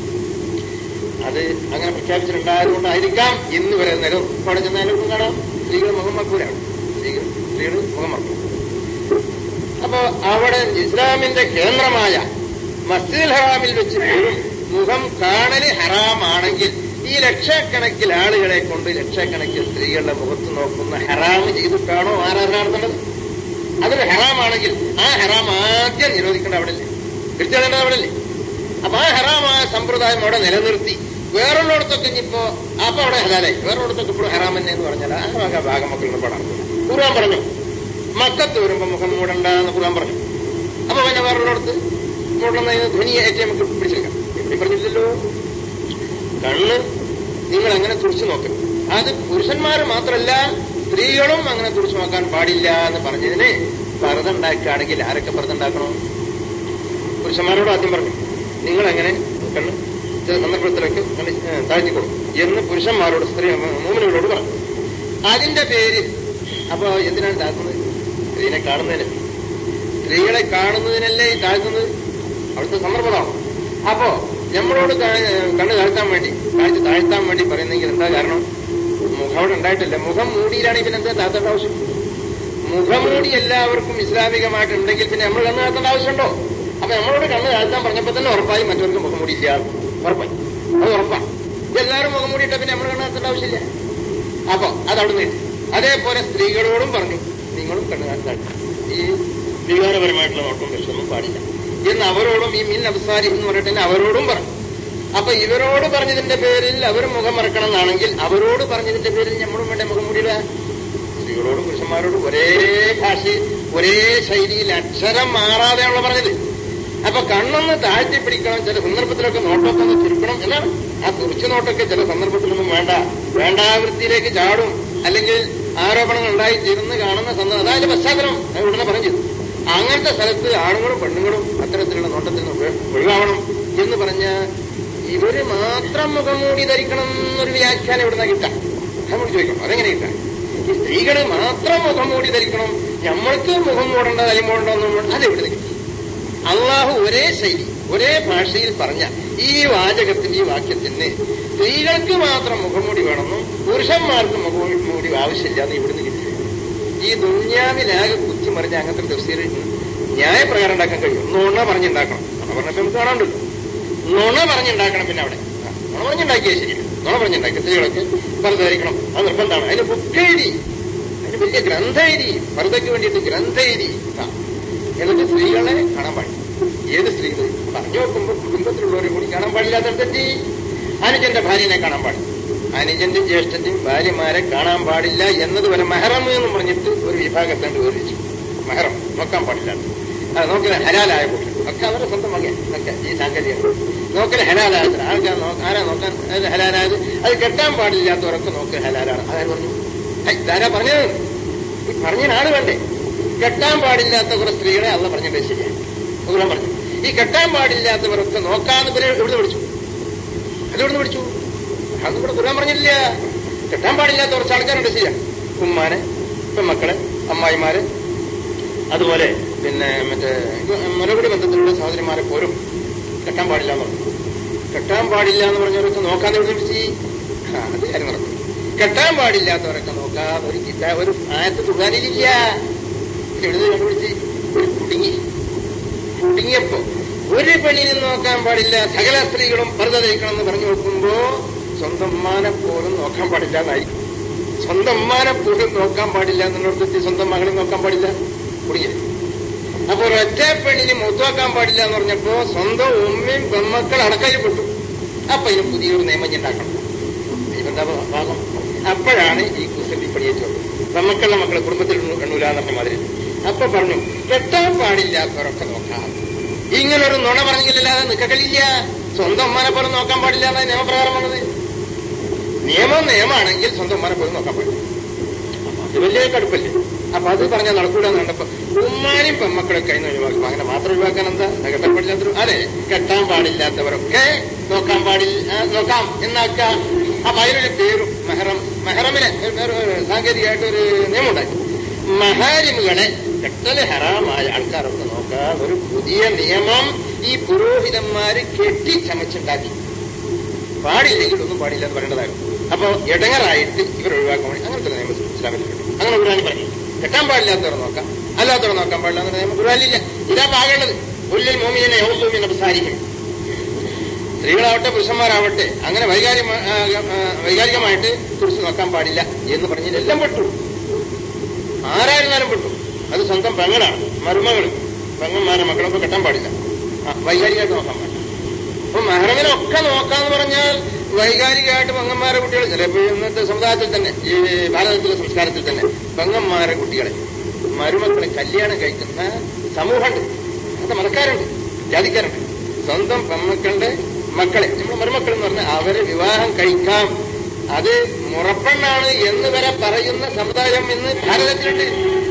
അത് അങ്ങനെ പ്രഖ്യാപിച്ചിട്ടുണ്ടായതുകൊണ്ടായിരിക്കാം ഇന്ന് വരെ നിലം അവിടെ ചെന്നാലും കാണാം സ്ത്രീകൾ മുഖം മക്കൂലാണ് സ്ത്രീകൾ സ്ത്രീകൾ മുഖം മക്കും അപ്പോ അവിടെ ഇസ്ലാമിന്റെ കേന്ദ്രമായ മസ്ജിദുൽ ഹറാമിൽ വെച്ച് പോലും മുഖം കാണല് ഹറാമാണെങ്കിൽ ഈ ലക്ഷക്കണക്കിൽ ആളുകളെ കൊണ്ട് ലക്ഷക്കണക്കിൽ സ്ത്രീകളുടെ മുഖത്ത് നോക്കുന്ന ഹറാം ചെയ്തിട്ടാണോ ആരാധന നടത്തേണ്ടത് അതൊരു ഹറാമാണെങ്കിൽ ആ ഹറാം ആദ്യം നിരോധിക്കേണ്ട അവിടെ അല്ലേ തിരിച്ചറിയേണ്ടത് അവിടെ അല്ലേ അപ്പൊ ആ ഹറാമായ സമ്പ്രദായം അവിടെ നിലനിർത്തി വേറുള്ളിടത്തൊക്കെ ഇനിയിപ്പോ അപ്പൊ അവിടെ ഹലാലായി വേറുള്ളിടത്തൊക്കെ ഇപ്പോഴും ഹറാം തന്നെ എന്ന് പറഞ്ഞാൽ ആ ഭാഗ ഭാഗം മക്കളുടെ പടാം ഖുർആൻ പറഞ്ഞു മക്കത്ത് വരുമ്പോ മുഖം മൂടണ്ട എന്ന് ഖുർആൻ പറഞ്ഞു അപ്പൊ പിന്നെ വേറുള്ളിടത്ത് മൂടണമെന്ന് ധ്വനിയായിട്ട് നമുക്ക് പിടിച്ചെടുക്കാം ഇവിടെ പറഞ്ഞില്ലല്ലോ കണ്ണ് നിങ്ങൾ അങ്ങനെ തുറച്ചു നോക്കും അത് പുരുഷന്മാര് മാത്രമല്ല സ്ത്രീകളും അങ്ങനെ തുറച്ചു നോക്കാൻ പാടില്ല എന്ന് പറഞ്ഞതിന് പർദ്ദ ഉണ്ടാക്കുകയാണെങ്കിൽ ആരൊക്കെ പർദ്ദ ഉണ്ടാക്കണം പുരുഷന്മാരോട് ആദ്യം പറഞ്ഞു നിങ്ങൾ അങ്ങനെ കണ്ണ് ചില സന്ദർഭത്തിലൊക്കെ കണ്ണ് ഏ, താഴ്ത്തിക്കൊള്ളും എന്ന് പുരുഷന്മാരോട് സ്ത്രീ മൂമിനോട് പറഞ്ഞു അതിന്റെ പേരിൽ അപ്പൊ എന്തിനാണ് താഴ്ത്തുന്നത് സ്ത്രീനെ കാണുന്നതിന് സ്ത്രീകളെ കാണുന്നതിനല്ലേ ഈ താഴ്ത്തുന്നത് അവിടുത്തെ സന്ദർഭമാണ് അപ്പോ നമ്മളോട് കാ- കണ്ണ് താഴ്ത്താൻ വേണ്ടി കാഴ്ച താഴ്ത്താൻ വേണ്ടി പറയുന്നെങ്കിൽ എന്താ കാരണം മുഖം അവിടെ ഉണ്ടായിട്ടില്ല മുഖം മൂടിയിലാണെങ്കിൽ പിന്നെ എന്താ താഴ്ത്തേണ്ട ആവശ്യം മുഖംമൂടി എല്ലാവർക്കും ഇസ്ലാമികമായിട്ടുണ്ടെങ്കിൽ പിന്നെ നമ്മൾ കണ്ണ് താഴ്ത്തേണ്ട ആവശ്യമുണ്ടോ അപ്പൊ നമ്മളോട് കണ്ണ് താഴ്ത്താൻ പറഞ്ഞപ്പോ തന്നെ ഉറപ്പായി മറ്റവർക്ക് മുഖംമൂടി ഇല്ല ഉറപ്പായി അത് ഉറപ്പാണ് എല്ലാവരും മുഖംമൂടിയിട്ട പിന്നെ നമ്മൾ കണ്ണ് താഴ്ത്തേണ്ട ആവശ്യമില്ല അപ്പൊ അതവിടെ നിന്ന് അതേപോലെ സ്ത്രീകളോടും പറഞ്ഞു നിങ്ങളും കണ്ണ് താഴ്ത്താൻ ഈ വികാരപരമായിട്ടുള്ള നോട്ടം വിഷമൊന്നും പാടില്ല എന്ന് അവരോടും ഈ മിൻ അബ്സാരി എന്ന് പറഞ്ഞിട്ട് തന്നെ അവരോടും പറഞ്ഞു അപ്പൊ ഇവരോട് പറഞ്ഞതിന്റെ പേരിൽ അവർ മുഖം മറക്കണം എന്നാണെങ്കിൽ അവരോട് പറഞ്ഞതിന്റെ പേരിൽ നമ്മളും വേണ്ട മുഖം മൂടിയിടുക സ്ത്രീകളോടും പുരുഷന്മാരോടും ഒരേ ഭാഷയിൽ ഒരേ ശൈലിയിൽ അക്ഷരം മാറാതെയാണല്ലോ പറഞ്ഞത് അപ്പൊ കണ്ണൊന്ന് താഴ്ത്തി പിടിക്കണം ചില സന്ദർഭത്തിലൊക്കെ നോട്ടൊക്കെ ഒന്ന് ചുരുക്കണം എന്നാണ് ആ തുറച്ചു നോട്ടൊക്കെ ചില സന്ദർഭത്തിലൊന്നും വേണ്ട വേണ്ടാവൃത്തിയിലേക്ക് ചാടും അല്ലെങ്കിൽ ആരോപണങ്ങൾ ഉണ്ടായി തീർന്ന് കാണുന്ന സന്ദർഭം അതായത് പശ്ചാത്തലം അത് ഉടനെ പറഞ്ഞു അങ്ങനത്തെ സ്ഥലത്ത് ആണുങ്ങളും പെണ്ണുങ്ങളും അത്തരത്തിലുള്ള നോട്ടത്തിൽ നിന്ന് ഒഴി- ഒഴിവാവണം എന്ന് പറഞ്ഞ ഇവര് മാത്രം മുഖംമൂടി ധരിക്കണം എന്നൊരു വ്യാഖ്യാനം ഇവിടുന്ന് കിട്ടാം നമ്മൾ ചോദിക്കണം അതെങ്ങനെ കിട്ടാം ഈ സ്ത്രീകള് മാത്രം മുഖംമൂടി ധരിക്കണം നമ്മൾക്ക് മുഖം മൂടേണ്ട തലി മൂടേണ്ടെന്നും അത് എവിടെ കിട്ടി അള്ളാഹു ഒരേ ശൈലി ഒരേ ഭാഷയിൽ പറഞ്ഞ ഈ വാചകത്തിന്റെ ഈ വാക്യത്തിന് സ്ത്രീകൾക്ക് മാത്രം മുഖംമൂടി വേണമെന്നും പുരുഷന്മാർക്ക് മുഖംമൂടി ആവശ്യമില്ലാന്ന് ഇവിടുന്ന് കിട്ടി ഈ ദുന്യാവിലാകെ കുത്തിമറിഞ്ഞ അങ്ങനത്തെ തഫ്സീർ ന്യായപ്രകാരം ഉണ്ടാക്കാൻ കഴിയും നുണ പറഞ്ഞുണ്ടാക്കണം നുണ പറഞ്ഞപ്പോ നമുക്ക് കാണാണ്ടല്ലോ നുണ പറഞ്ഞുണ്ടാക്കണം പിന്നെ അവിടെ ആ, നുണ പറഞ്ഞുണ്ടാക്കിയാൽ ശരിയില്ല നുണ പറഞ്ഞുണ്ടാക്കി സ്ത്രീകളൊക്കെ പർദ്ദ അത് നിർബന്ധമാണ് അതിന് ബുക്ക് എഴുതി അതിന് വലിയ ഗ്രന്ഥ എഴുതി പർദ്ദയ്ക്ക് വേണ്ടിയിട്ട് ഗ്രന്ഥ എഴുതി ആ. എന്നിട്ട് സ്ത്രീകളെ കാണാൻ പാടില്ല ഏത് സ്ത്രീകൾ പറഞ്ഞു നോക്കുമ്പോൾ കുടുംബത്തിലുള്ളവരെ കൂടി കാണാൻ പാടില്ലാത്തടത്തെത്തി അനുജന്റെ ഭാര്യനെ കാണാൻ പാടില്ല അനുജന്റെയും ജ്യേഷ്ഠന്റെയും ഭാര്യമാരെ കാണാൻ പാടില്ല എന്നതുവരെ മെഹറം എന്ന് പറഞ്ഞിട്ട് ഒരു വിഭാഗത്താണ്ട് വിവരിച്ചു മെഹറം നോക്കാൻ പാടില്ല അത് നോക്കൽ ഹലാലായ കൂട്ടർ ഒക്കെ അവരുടെ സ്വന്തം വകയാണ് ഒക്കെ ഈ സാങ്കേതികം നോക്കൽ ഹലാലായത് ആൾക്കാർ നോ- ആരാ നോക്കാൻ അത് ഹലാലായത് അത് കെട്ടാൻ പാടില്ലാത്തവരൊക്കെ നോക്കൽ ഹലാലാണ് അതായത് പറഞ്ഞു ഹൈ, ഇതാരാ പറഞ്ഞത് ഈ പറഞ്ഞതിനാണ് വേണ്ടേ കെട്ടാൻ പാടില്ലാത്ത കുറെ സ്ത്രീകളെ അള്ള പറഞ്ഞിട്ട് ശരിയാണ് ഉഗ്രം പറഞ്ഞു ഈ കെട്ടാൻ പാടില്ലാത്തവരൊക്കെ നോക്കാന്ന് ഇവരെ എവിടെ പിടിച്ചു അതെവിടുന്ന് പിടിച്ചു അത് ഇവിടെ ഖുർആൻ പറഞ്ഞില്ല കെട്ടാൻ പാടില്ലാത്ത കുറച്ച് ആൾക്കാരുണ്ട് ശരിയാ ഉമ്മാനെ പെൺമക്കളെ അമ്മായിമാരെ അതുപോലെ പിന്നെ മറ്റേ മറുപടി ബന്ധത്തിലുള്ള സഹോദരിമാരെ പോലും കെട്ടാൻ പാടില്ല എന്ന് പറഞ്ഞു കെട്ടാൻ പാടില്ല എന്ന് പറഞ്ഞവരൊക്കെ നോക്കാൻ എവിടെ പിടിച്ച് ആ, അത് കാര്യം നടക്കും കെട്ടാൻ പാടില്ലാത്തവരൊക്കെ നോക്കാം ഒരു കിതാ ഒരു ആയത്ത് തുകാനിലില്ല എഴുതി കണ്ടുപിടിച്ച് ഒരു കുടുങ്ങി കുടുങ്ങിയപ്പോ ഒരു പെണ്ണിനും നോക്കാൻ പാടില്ല സകല സ്ത്രീകളും പർദ്ദ ധരിക്കണം എന്ന് പറഞ്ഞു നോക്കുമ്പോ സ്വന്തം ഉമ്മാനെ പോലും നോക്കാൻ പാടില്ല എന്നായി സ്വന്തം ഉമ്മാനെ പോലും നോക്കാൻ പാടില്ല എന്നുള്ളടത്ത് സ്വന്തം മകളെ നോക്കാൻ പാടില്ല കുടുങ്ങിയത് അപ്പൊ ഒരൊറ്റ പെണ്ണിന് മുത്തുവാക്കാൻ പാടില്ല എന്ന് പറഞ്ഞപ്പോ സ്വന്തം ഉമ്മയും പെമ്മക്കൾ അടക്കയിൽപ്പെട്ടു അപ്പൊ ഇതിന് പുതിയൊരു നിയമം ഞാൻ ഉണ്ടാക്കണം ദൈവന്റെ ഭാഗം അപ്പോഴാണ് ഈ കുസൃതി പണിയേറ്റത് പെമ്മക്കളുടെ മക്കളെ കുടുംബത്തിൽ എണ്ണൂല എന്ന് പറഞ്ഞ മാതിരി അപ്പൊ പറഞ്ഞു കെട്ടാൻ പാടില്ലാത്തവരൊക്കെ നോക്കാം ഇങ്ങനൊരു നുണ പറഞ്ഞില്ലല്ലാതെ നിക്കക്കളില്ല സ്വന്തം ഉമ്മാനെ പോലും നോക്കാൻ പാടില്ല എന്നാണ് നിയമപ്രകാരം വന്നത് നിയമം നിയമാണെങ്കിൽ സ്വന്തം ഉമ്മാനെ പോലും നോക്കാൻ പാടില്ല ഇത് വലിയ കടുപ്പല്ലേ അപ്പൊ അത് പറഞ്ഞാൽ നടക്കൂല എന്ന് കണ്ടപ്പോ ഉമ്മാനും പെമ്മക്കളെ കൈ ഒഴിവാക്കും അങ്ങനെ മാത്രം ഒഴിവാക്കാൻ എന്താ കെട്ടാൻ പാടില്ലാത്തവർ അതെ കെട്ടാൻ പാടില്ലാത്തവരൊക്കെ നോക്കാൻ പാടില്ല ആ, നോക്കാം എന്നാക്കാം അപ്പൊ അതിനൊരു പേരും മെഹറം മെഹറമിന് ഒരു- ഒരു- ഒരു സാങ്കേതികമായിട്ട് ഒരു നിയമം ഉണ്ടാക്കി മഹാരിമുകളെ കെട്ടല് ഹറാമായ ആൾക്കാരൊക്കെ നോക്കാൻ ഒരു പുതിയ നിയമം ഈ പുരോഹിതന്മാര് കെട്ടിച്ചമച്ചുണ്ടാക്കി പാടില്ലെങ്കിൽ ഒന്നും പാടില്ല എന്ന് പറയേണ്ടതായിരുന്നു അപ്പൊ ഇടങ്ങറായിട്ട് ഇവർ ഒഴിവാക്കാൻ വേണ്ടി അങ്ങനത്തെ ഒരു നിയമം ഇസ്ലാമിലുണ്ട് അങ്ങനെ ഖുർആാനി പറഞ്ഞു കെട്ടാൻ പാടില്ലാത്തവർ നോക്കാം അല്ലാത്തവർ നോക്കാൻ പാടില്ല എന്ന നിയമം ഖുർആാനിലില്ല ഇതാ പാകേണ്ടത് ഉള്ളിൽ മോമിനെ യൗസൂമിനെ പ്രസാരിക്കും സ്ത്രീകളാവട്ടെ പുരുഷന്മാരാവട്ടെ അങ്ങനെ വൈകാരിക വൈകാരികമായിട്ട് കുറിച്ച് നോക്കാൻ പാടില്ല എന്ന് പറഞ്ഞതിൽ എല്ലാം പെട്ടു ആരായിരുന്നാലും പെട്ടു അത് സ്വന്തം പെങ്ങളാണ് മരുമകൾ പെങ്ങന്മാരെ മക്കളൊക്കെ കെട്ടാൻ പാടില്ല ആ, വൈകാരികമായിട്ട് നോക്കാൻ പാടില്ല അപ്പൊ മെഹ്റമിനൊക്കെ നോക്കാന്ന് പറഞ്ഞാൽ വൈകാരികമായിട്ട് പെങ്ങന്മാരെ കുട്ടികൾ ചിലപ്പോൾ ഇന്നത്തെ സമുദായത്തിൽ തന്നെ ഈ ഭാരതത്തിലെ സംസ്കാരത്തിൽ തന്നെ പെങ്ങന്മാരെ കുട്ടികളെ മരുമക്കളെ കല്യാണം കഴിക്കുന്ന സമൂഹമുണ്ട് അങ്ങനത്തെ മതക്കാരുണ്ട് ജാതിക്കാരുണ്ട് സ്വന്തം പെമ്മക്കളുടെ മക്കളെ നമ്മൾ മരുമക്കൾ എന്ന് പറഞ്ഞാൽ അവരെ വിവാഹം കഴിക്കാം അത് മുറപ്പെണ്ണാണ് എന്ന് വരെ പറയുന്ന സമുദായം ഇന്ന് ഭാരതത്തിലുണ്ട്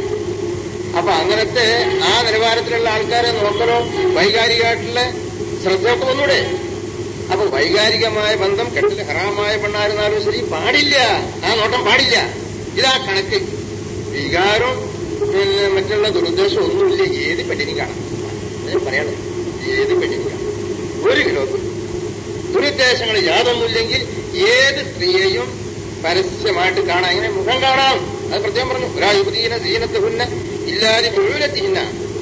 അപ്പൊ അങ്ങനത്തെ ആ നിലവാരത്തിലുള്ള ആൾക്കാരെ നോക്കലോ വൈകാരികമായിട്ടുള്ള ശ്രദ്ധയൊക്കെ ഒന്നൂടെ അപ്പൊ വൈകാരികമായ ബന്ധം കെട്ടില് ഹറാമായ പെണ്ണായിരുന്നാലും ശരി പാടില്ല ആ നോട്ടം പാടില്ല ഇതാ കണക്ക് വികാരം പിന്നെ മറ്റുള്ള ദുരുദ്ദേശം ഒന്നുമില്ല ഏത് പെണ്ണിനും കാണാം ഞാൻ പറയണേ ഏത് പെണ്ണിനും കാണാം ഒരു കിലോ ദുരുദ്ദേശങ്ങൾ യാതൊന്നുമില്ലെങ്കിൽ ഏത് സ്ത്രീയെയും പരസ്യമായിട്ട് കാണാം ഇങ്ങനെ മുഖം കാണാം അത് പ്രത്യേകം പറഞ്ഞു ഒരായുധീന ദീനത്തുന്ന ഇല്ലാതെ മുഴുവനെത്തിഹിന്ന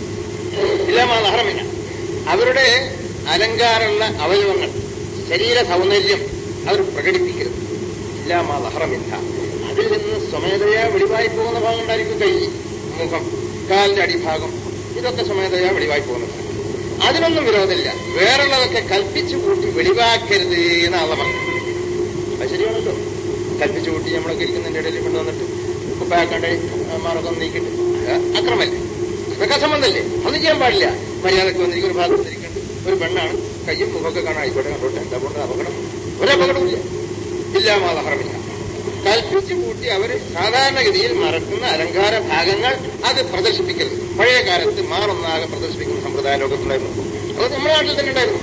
ഇല്ലാമാ നഹറമില്ല അവരുടെ അലങ്കാരമുള്ള അവയവങ്ങൾ ശരീര സൗന്ദര്യം അവർ പ്രകടിപ്പിക്കരുത് ഇല്ലാമാ നഹറമില്ല അതിൽ നിന്ന് സ്വമേധയാ വെളിവായി പോകുന്ന ഭാഗം ഉണ്ടായിരിക്കും കൈ മുഖം കാലിന്റെ അടിഭാഗം ഇതൊക്കെ സ്വമേധയാ വെളിവായി പോകുന്നത് അതിനൊന്നും വിരോധമില്ല വേറുള്ളതൊക്കെ കൽപ്പിച്ചു കൂട്ടി വെളിവാക്കരുത് എന്നാണ് പറഞ്ഞത് അത് ശരിയാണല്ലോ കൽപ്പിച്ചു കൂട്ടി നമ്മളൊക്കെ ഇരിക്കുന്നതിന്റെ ഇടയിൽ കൊണ്ടുവന്നിട്ട് കുപ്പാക്കണ്ടേ മാർഗം നീക്കിട്ട് അത് അക്രമല്ലേ അതൊക്കെ അസംബന്ധല്ലേ ഒന്നും ചെയ്യാൻ പാടില്ല മര്യാദക്ക് വന്നിരിക്കും ഒരു ഭാഗത്ത് വന്നിരിക്കുന്നുണ്ട് ഒരു പെണ്ണാണ് കയ്യും മുഖമൊക്കെ കാണാൻ ആയിക്കോട്ടെ കണ്ടോട്ടെ എന്താ കൊണ്ട് അപകടം ഒരപകടമില്ല ഇല്ല മാതഹറമില്ല കൽപ്പിച്ചു കൂട്ടി അവർ സാധാരണഗതിയിൽ മറക്കുന്ന അലങ്കാര ഭാഗങ്ങൾ അത് പ്രദർശിപ്പിക്കരുത് പഴയ കാലത്ത് മാറൊന്നാകെ പ്രദർശിപ്പിക്കുന്ന സമ്പ്രദായ ലോകത്തുണ്ടായിരുന്നു അത് നമ്മുടെ നാട്ടിൽ തന്നെ ഉണ്ടായിരുന്നു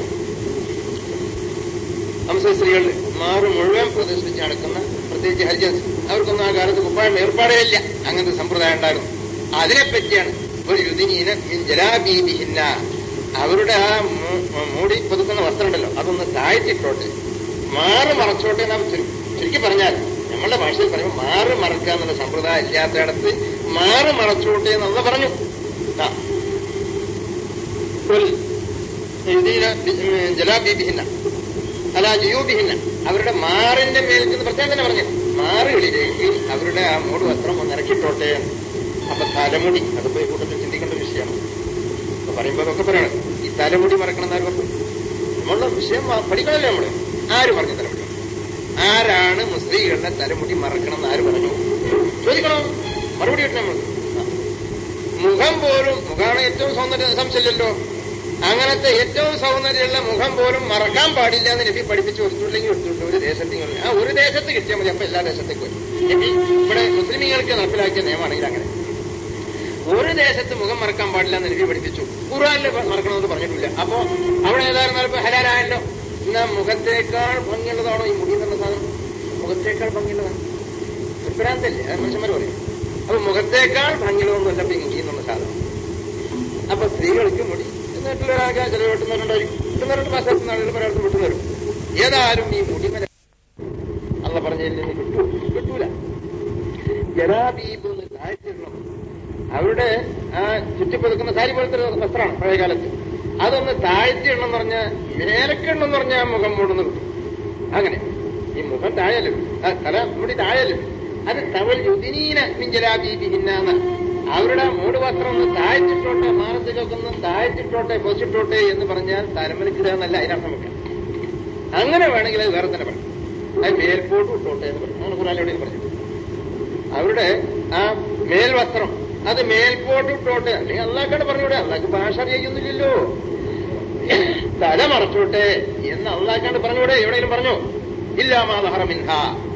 ഹംസ സ്ത്രീകൾ മാറ് മുഴുവൻ പ്രദർശിപ്പിച്ച് നടക്കുന്ന പ്രത്യേകിച്ച് ഹരിജൻസ് അവർക്കൊന്നും ആ കാലത്ത് കുപ്പായം ഏർപ്പാടേ ഇല്ല അങ്ങനത്തെ സമ്പ്രദായം ഉണ്ടായിരുന്നു അതിനെപ്പറ്റിയാണ് ഒരു യുദിനീന മിൻ ജലാബീബിഹിന്ന അവരുടെ ആ മൂ- മൂടി പുതുക്കുന്ന വസ്ത്രം ഉണ്ടല്ലോ അതൊന്ന് താഴ്ത്തിട്ടോട്ടെ മാറ് മറച്ചോട്ടെ എന്നാ ചുരു- ചുരുക്കി പറഞ്ഞാൽ നമ്മളുടെ ഭാഷയിൽ പറയുമ്പോൾ മാറ് മറക്കുക എന്നുള്ള സമ്പ്രദായം ഇല്ലാത്തയിടത്ത് മാറ് മറച്ചോട്ടെ എന്നുള്ള പറഞ്ഞു ആ. ഒരു യുദീന ബി- ജലാബീബിഹിന്ന അല്ല ജയൂബിഹിന്ന അവരുടെ മാറിന്റെ മേൽ നിന്ന് പ്രത്യേകം തന്നെ പറഞ്ഞു മാറുകളിലേക്ക് അവരുടെ ആ മൂട് വസ്ത്രം ഒന്ന് ഇറക്കിട്ടോട്ടെ എന്ന്. അപ്പൊ തലമുടി അതിപ്പോ ഈ കൂട്ടത്തിൽ ചിന്തിക്കേണ്ട ഒരു വിഷയമാണ് അപ്പൊ പറയുമ്പോ അതൊക്കെ പറയണം ഈ തലമുടി മറക്കണം എന്നാര് പറഞ്ഞു നമ്മളുടെ വിഷയം മ- പഠിക്കണമല്ലോ നമ്മള് ആര് പറഞ്ഞു തലമുടി ആരാണ് മുസ്ലിങ്ങളുടെ തലമുടി മറക്കണം എന്ന് ആര് പറഞ്ഞു ചോദിക്കണം മറുപടി കിട്ടണം നമ്മൾ ആ. മുഖം പോലും മുഖമാണ് ഏറ്റവും സൗന്ദര്യ സംശയമില്ലല്ലോ അങ്ങനത്തെ ഏറ്റവും സൗന്ദര്യമുള്ള മുഖം പോലും മറക്കാൻ പാടില്ല എന്ന് നബി പഠിപ്പിച്ച് കൊടുത്തില്ലെങ്കിൽ കൊടുത്തിട്ടുണ്ട് ഒരു ദേശത്ത് ആ ഒരു ദേശത്ത് കിട്ടിയാൽ മതി അപ്പൊ എല്ലാ ദേശത്തേക്കും വരും നബി ഇവിടെ മുസ്ലിമീങ്ങൾക്ക് നടപ്പിലാക്കിയ നിയമമാണെങ്കിൽ അങ്ങനെ ഒരു ദേശത്ത് മുഖം മറക്കാൻ പാടില്ല എന്ന് നബി പഠിപ്പിച്ചു ഖുറാനിൽ മറക്കണമെന്ന് പറഞ്ഞിട്ടില്ല അപ്പോ അവിടെ ഏതായിരുന്നാലും ഇപ്പൊ ഹലാലായല്ലോ എന്നാ മുഖത്തേക്കാൾ ഭംഗിയുള്ളതാണോ ഈ മുടി എന്നുള്ള സാധനം മുഖത്തേക്കാൾ ഭംഗിയുള്ളതാണ് ഭ്രാന്തല്ലേ അത് മനുഷ്യന്മാർ പറയും അപ്പൊ മുഖത്തേക്കാൾ ഭംഗിയുള്ളതൊന്നുമല്ല ഇപ്പൊ ഇഞ്ചി എന്നുള്ള സാധനം അപ്പൊ സ്ത്രീകൾക്ക് മുടി എന്നിട്ടുള്ള ഒരാൾക്ക് ചില വെട്ടുന്നവരുണ്ടായിരിക്കും വെട്ടുന്നവരുടെ മാസത്തിൽ ആളുകൾ പലയിടത്തും വെട്ടുന്നവരും ഏതായാലും ഈ മുടി അല്ല പറഞ്ഞതിൽ നിന്ന് കിട്ടൂ കിട്ടൂല ജലാബീബ് എന്ന് താഴ്ത്തിടണം അവരുടെ ആ ചുറ്റിപ്പതുക്കുന്ന സാരി പോലത്തെ ഒരു വസ്ത്രമാണ് പഴയ കാലത്ത് അതൊന്ന് താഴ്ത്തിയിടണം എന്ന് പറഞ്ഞാൽ മേലക്കിടണം എന്ന് പറഞ്ഞാൽ മുഖം മൂടുന്നു കിട്ടും അങ്ങനെ ഈ മുഖം താഴല്ലോ ആ തല മുടി താഴല്ലോ അത് തവൾ യുദിനീന മിഞ്ചലാബീബിഹിന്നാന്ന് അവരുടെ മൂട് വസ്ത്രം ഒന്ന് താഴ്ത്തിട്ടോട്ടെ മാനസികമൊക്കെ ഒന്ന് താഴ്ത്തിട്ടോട്ടെ പൊസിട്ടോട്ടെ എന്ന് പറഞ്ഞാൽ തലമലിക്കുക എന്നല്ല അതിനർത്ഥം വെക്കാം അങ്ങനെ വേണമെങ്കിൽ അത് വേറെ തന്നെ പറയും അത് മേൽപോട്ട് ഇട്ടോട്ടെ എന്ന് പറയും അങ്ങനെ ഖുറാൻ എവിടെയും പറഞ്ഞു അവരുടെ ആ മേൽവസ്ത്രം അത് മേൽപോട്ട് ഇട്ടോട്ടെ അല്ലെങ്കിൽ അള്ളാഹ്ക്കാട് പറഞ്ഞൂടെ അള്ളാഹ്ക്ക് ഭാഷ അറിയിക്കുന്നില്ലല്ലോ തല മറച്ചോട്ടെ എന്ന് അള്ളാഹ്ക്കാണ്ട് പറഞ്ഞൂടെ എവിടെയെങ്കിലും പറഞ്ഞോ ഇല്ലാമാഹറമിൻഹ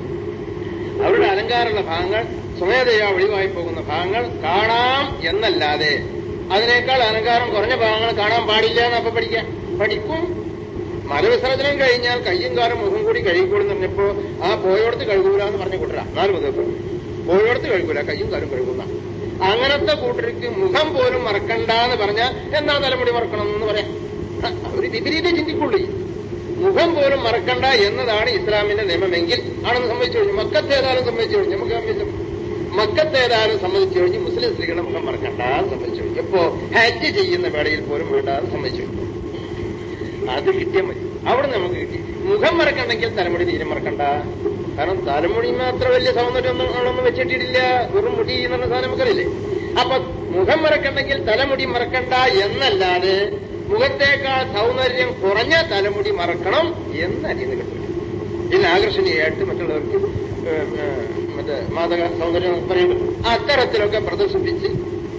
അവരുടെ അലങ്കാരമുള്ള ഭാഗങ്ങൾ സ്വമേധയാ ഒഴിവായി പോകുന്ന ഭാഗങ്ങൾ കാണാം എന്നല്ലാതെ അതിനേക്കാൾ അലങ്കാരം കുറഞ്ഞ ഭാഗങ്ങൾ കാണാൻ പാടില്ല എന്ന് അപ്പൊ പഠിക്കാം പഠിക്കും മലവിസർജനം കഴിഞ്ഞാൽ കയ്യും കാലും മുഖം കൂടി കഴുകിക്കോളും എന്ന് പറഞ്ഞപ്പോ ആ പോയോടത്ത് കഴുകൂല എന്ന് പറഞ്ഞു കൂട്ടരാ നാല് മുതൽ പോയോടത്ത് കഴുകൂല കയ്യും കാലും കഴുകുന്ന അങ്ങനത്തെ കൂട്ടർക്ക് മുഖം പോലും മറക്കണ്ട എന്ന് പറഞ്ഞാൽ എന്നാ തലമുടി മറക്കണം എന്ന് പറയാം ഒരു വിപരീതം ചിന്തിക്കുള്ളൂ മുഖം പോലും മറക്കണ്ട എന്നതാണ് ഇസ്ലാമിന്റെ നിയമമെങ്കിൽ ആണെന്ന് സംഭവിച്ചു കഴിഞ്ഞു മക്കത്തേതായാലും സംഭവിച്ചു കഴിഞ്ഞു നമുക്ക് സംബന്ധിച്ചു മക്കത്തേതായാലും സംബന്ധിച്ചു കഴിഞ്ഞു മുസ്ലിം സ്ത്രീകളുടെ മുഖം മറക്കണ്ട എന്ന് സംഭവിച്ചു കഴിഞ്ഞു ഇപ്പോ ഹാറ്റ് ചെയ്യുന്ന വേളയിൽ പോലും വേണ്ട എന്ന് സംഭവിച്ചു കഴിഞ്ഞു അത് കിട്ടിയാൽ മതി അവിടെ നമുക്ക് കിട്ടി മുഖം മറക്കണ്ടെങ്കിൽ തലമുടി തീരെ മറക്കണ്ട കാരണം തലമുടി മാത്രം വലിയ സൗന്ദര്യമൊന്നും നമ്മളൊന്നും വെച്ചിട്ടില്ല വെറും മുടി എന്ന് പറഞ്ഞ സാധനം നമുക്കറിയില്ലേ അപ്പൊ മുഖം മറക്കണ്ടെങ്കിൽ തലമുടി മറക്കണ്ട എന്നല്ലാതെ മുഖത്തേക്കാൾ സൗന്ദര്യം കുറഞ്ഞ തലമുടി മറക്കണം എന്ന് അറിയുന്ന കിട്ടില്ല ഇതിന് ആകർഷണീയമായിട്ട് മറ്റുള്ളവർക്ക് ഏഹ്, ഏഹ്, മറ്റേ മാതക സൗന്ദര്യം പറയുന്നു അത്തരത്തിലൊക്കെ പ്രദർശിപ്പിച്ച്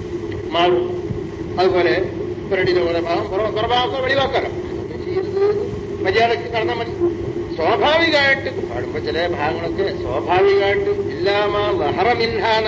മാറും അതുപോലെ പുരടിയുടെ പോലെ ഭാഗം പുറഭാഗമൊക്കെ വെളിവാക്കാലോ അതൊന്നും ചെയ്യരുത് മര്യാദക്ക് നടന്നാൽ മതി സ്വാഭാവികമായിട്ട് പാടുമ്പോ ചില ഭാഗങ്ങളൊക്കെ സ്വാഭാവികമായിട്ട് ഇല്ലാമ ലഹറമിൻഹാന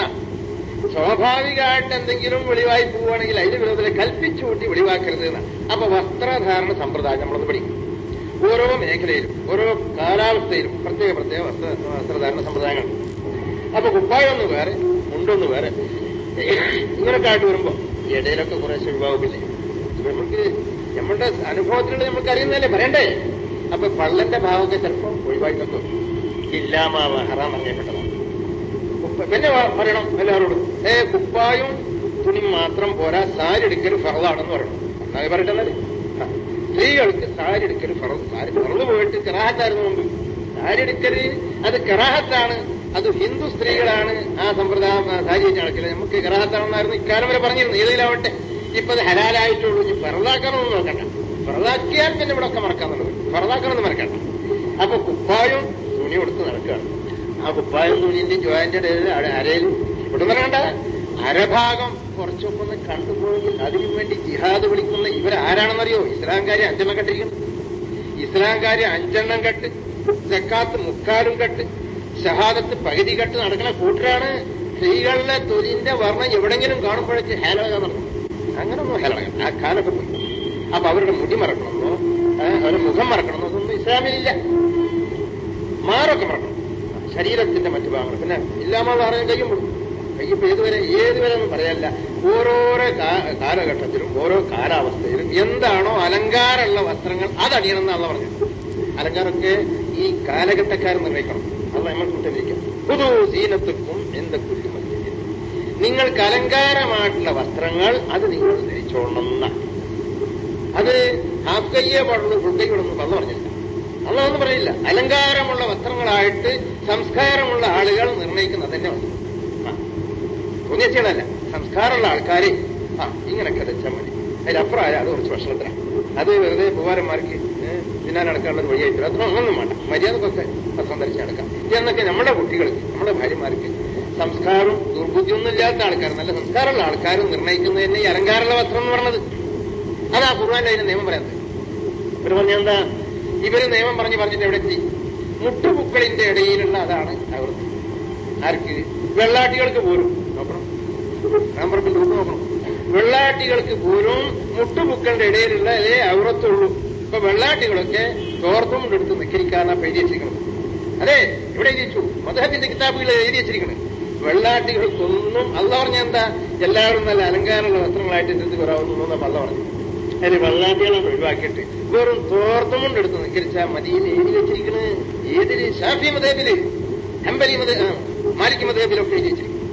സ്വാഭാവികമായിട്ട് എന്തെങ്കിലും വെളിവായി പോവുകയാണെങ്കിൽ അതിന് വിരോധത്തിൽ കൽപ്പിച്ചു കൂട്ടി വെളിവാക്കരുത് എന്ന് അപ്പൊ വസ്ത്രധാരണ സമ്പ്രദായം നമ്മളൊന്ന് പഠിക്കും ഓരോ മേഖലയിലും ഓരോ കാലാവസ്ഥയിലും പ്രത്യേക പ്രത്യേക വസ്ത്ര വസ്ത്രധാരണ സമ്പ്രദായങ്ങൾ അപ്പൊ കുപ്പായൊന്ന് വേറെ മുണ്ടൊന്ന് വേറെ ഇങ്ങനൊക്കെ ആയിട്ട് വരുമ്പോ ഇടയിലൊക്കെ കുറേശ്ശെ ഒഴിവാകുകയും ചെയ്യും ഇപ്പൊ നമുക്ക് നമ്മളുടെ അനുഭവത്തിലുള്ള നമുക്ക് അറിയുന്നതല്ലേ പറയണ്ടേ അപ്പൊ പള്ളന്റെ ഭാവമൊക്കെ ചിലപ്പോ ഒഴിവായിട്ടൊക്കെ വരും. ഇല്ലാമാവ ഹറാം അറിയപ്പെട്ടതാണ് കുപ്പ- പിന്നെ വ- പറയണം എല്ലാവരോടും ഏ കുപ്പായും തുണി മാത്രം പോരാ സാരി എടുക്കൽ ഫറലാണെന്ന് പറയണം എന്നാ പറയട്ടെ സ്ത്രീകൾക്ക് സാരി എടുക്കൽ ഫറവ് സാരി ഫറവ് പോയിട്ട് കറാഹത്തായിരുന്നു മുമ്പ് സാരി എടുക്കൽ അത് കറാഹത്താണ് അത് ഹിന്ദു സ്ത്രീകളാണ് ആ സമ്പ്രദായം ആ സാരി വെച്ച് നടക്കല് നമുക്ക് കറാഹത്താണെന്നായിരുന്നു ഇക്കാലം വരെ പറഞ്ഞിരുന്നു ഏതിലാവട്ടെ ഇപ്പൊ അത് ഹലാലായിട്ടുള്ളൂ ഇനി ഫറലാക്കണമെന്ന് നോക്കണ്ട ഫറലാക്കിയാൽ പിന്നെ ഇവിടെ ഒക്കെ മറക്കാന്നുള്ളത് ഫറലാക്കണമെന്ന് മറക്കണ്ട അപ്പൊ കുപ്പായും തുണി കൊടുത്ത് നടക്കുകയാണ് ആ കുപ്പായം തുണിന്റെ ജോയിന്റെ ഇടയിൽ അര- അരയിൽ ഇവിടെ പറയണ്ട അരഭാഗം കുറച്ചൊക്കെ ഒന്ന് കണ്ടുപോയെങ്കിൽ അതിനു വേണ്ടി ജിഹാദ് വിളിക്കുന്ന ഇവരാരാണെന്നറിയോ ഇസ്ലാംകാരി അഞ്ചെണ്ണം കെട്ടിരിക്കുന്നു ഇസ്ലാംകാരി അഞ്ചെണ്ണം കെട്ട് ജക്കാത്ത് മുക്കാലും കെട്ട് ഷഹാദത്ത് പകുതി കെട്ട് നടക്കുന്ന കൂട്ടരാണ് സ്ത്രീകളുടെ തൊലിന്റെ വർണ്ണം എവിടെങ്കിലും കാണുമ്പോഴേക്ക് ഹേളക നടക്കും അങ്ങനൊന്നും ഹേളക ആ കാലൊക്കെ പോയി അപ്പൊ അവരുടെ മുടി മറക്കണമെന്നോ ഏ, അവരുടെ മുഖം മറക്കണമെന്നോ അതൊന്നും ഇസ്ലാമിലില്ല മാറൊക്കെ മറക്കണം ശരീരത്തിന്റെ മറ്റു ഭാഗങ്ങൾ പിന്നെ ഇല്ലാമ പറയാൻ കയ്യും കൊടുക്കും കയ്യിപ്പോ ഏതുവരെ ഏതുവരെ ഒന്നും പറയാനില്ല ഓരോരോ കാ- കാലഘട്ടത്തിലും ഓരോ കാലാവസ്ഥയിലും എന്താണോ അലങ്കാരമുള്ള വസ്ത്രങ്ങൾ അതണിയണമെന്നാണ് പറഞ്ഞത് അലങ്കാരമൊക്കെ ഈ കാലഘട്ടക്കാർ നിർണ്ണയിക്കണം അത് നമ്മൾ കൂട്ടിരിക്കാം പുതു സീനത്തുക്കും എന്തൊക്കെ നിങ്ങൾക്ക് അലങ്കാരമായിട്ടുള്ള വസ്ത്രങ്ങൾ അത് നിങ്ങൾ ധരിച്ചോളണം എന്നാണ് അത് ഹാഫ് കയ്യേ പാടുള്ളൂ ഫുൾ കൈ വിടുന്നു കള്ള പറഞ്ഞില്ല അള്ളതൊന്നും പറയില്ല അലങ്കാരമുള്ള വസ്ത്രങ്ങളായിട്ട് സംസ്കാരമുള്ള ആളുകൾ നിർണ്ണയിക്കുന്നത് തന്നെ മതി തോന്നിയച്ചകളല്ല സംസ്കാരമുള്ള ആൾക്കാരെ ആ ഇങ്ങനൊക്കെ ധരിച്ചാൽ മതി അതിലപ്പുറം ആയാലും അത് കുറച്ച് ഭക്ഷണത്തിനാണ് അത് വെറുതെ പൂവാരന്മാർക്ക് തിന്നാൻ നടക്കാനുള്ള വഴിയായിട്ട് അതൊന്നും ഒന്നും വേണ്ട മര്യാദക്കൊക്കെ വസ്ത്രം ധരിച്ച് നടക്കാം എന്നൊക്കെ നമ്മുടെ കുട്ടികൾക്ക് നമ്മുടെ ഭാര്യമാർക്ക് സംസ്കാരം ദുർബുദ്ധിയൊന്നും ഇല്ലാത്ത ആൾക്കാർ നല്ല സംസ്കാരമുള്ള ആൾക്കാർ നിർണ്ണയിക്കുന്നത് തന്നെ ഈ അലങ്കാരമുള്ള വസ്ത്രം എന്ന് പറഞ്ഞത് അതാ ഖുർആാനിൽ അതിന് നിയമം പറയുന്നത് ഇവര് പറഞ്ഞ എന്താ ഇവര് നിയമം പറഞ്ഞ് പറഞ്ഞിട്ട് എവിടെ എത്തി മുട്ടുപുക്കളിന്റെ ഇടയിലുള്ള അതാണ് ആവൃത്തി ആർക്ക് വെള്ളാട്ടികൾക്ക് പോലും നോക്കണം ഞാൻ പറഞ്ഞു ഗ്രൂപ്പ് നോക്കണം വെള്ളാട്ടികൾക്ക് പോലും മുട്ടുപുക്കളുടെ ഇടയിലുള്ള അതേ ഔറത്തുള്ളൂ ഇപ്പൊ വെള്ളാട്ടികളൊക്കെ തോർത്തും എടുത്ത് നിക്കരിക്കാനാ എഴുതി വെച്ചിരിക്കുന്നത് അതെ ഇവിടെ എഴുതി വെച്ചു മധുഹബിന്റെ കിതാബുകൾ എഴുതി വെച്ചിരിക്കുന്നത് വെള്ളാട്ടികൾക്കൊന്നും അല്ല പറഞ്ഞ എന്താ എല്ലാവരും നല്ല അലങ്കാരമുള്ള വസ്ത്രങ്ങളായിട്ട് എടുത്ത് വരാവുന്നു എന്നപ്പോ അല്ല പറഞ്ഞു അതിന് വെള്ളാട്ടികളെ ഒഴിവാക്കിയിട്ട് വെറും തോർത്തും കൊണ്ട് എടുത്ത് നിക്കരിച്ചാൽ മതിയിൽ എഴുതി വെച്ചിരിക്കുന്നത് ഏതില് ഷാഫി മതേബില് ഹംബലി മത ആ, മാലിക് മതേബിലൊക്കെ എഴുതി വെച്ചിരിക്കുന്നു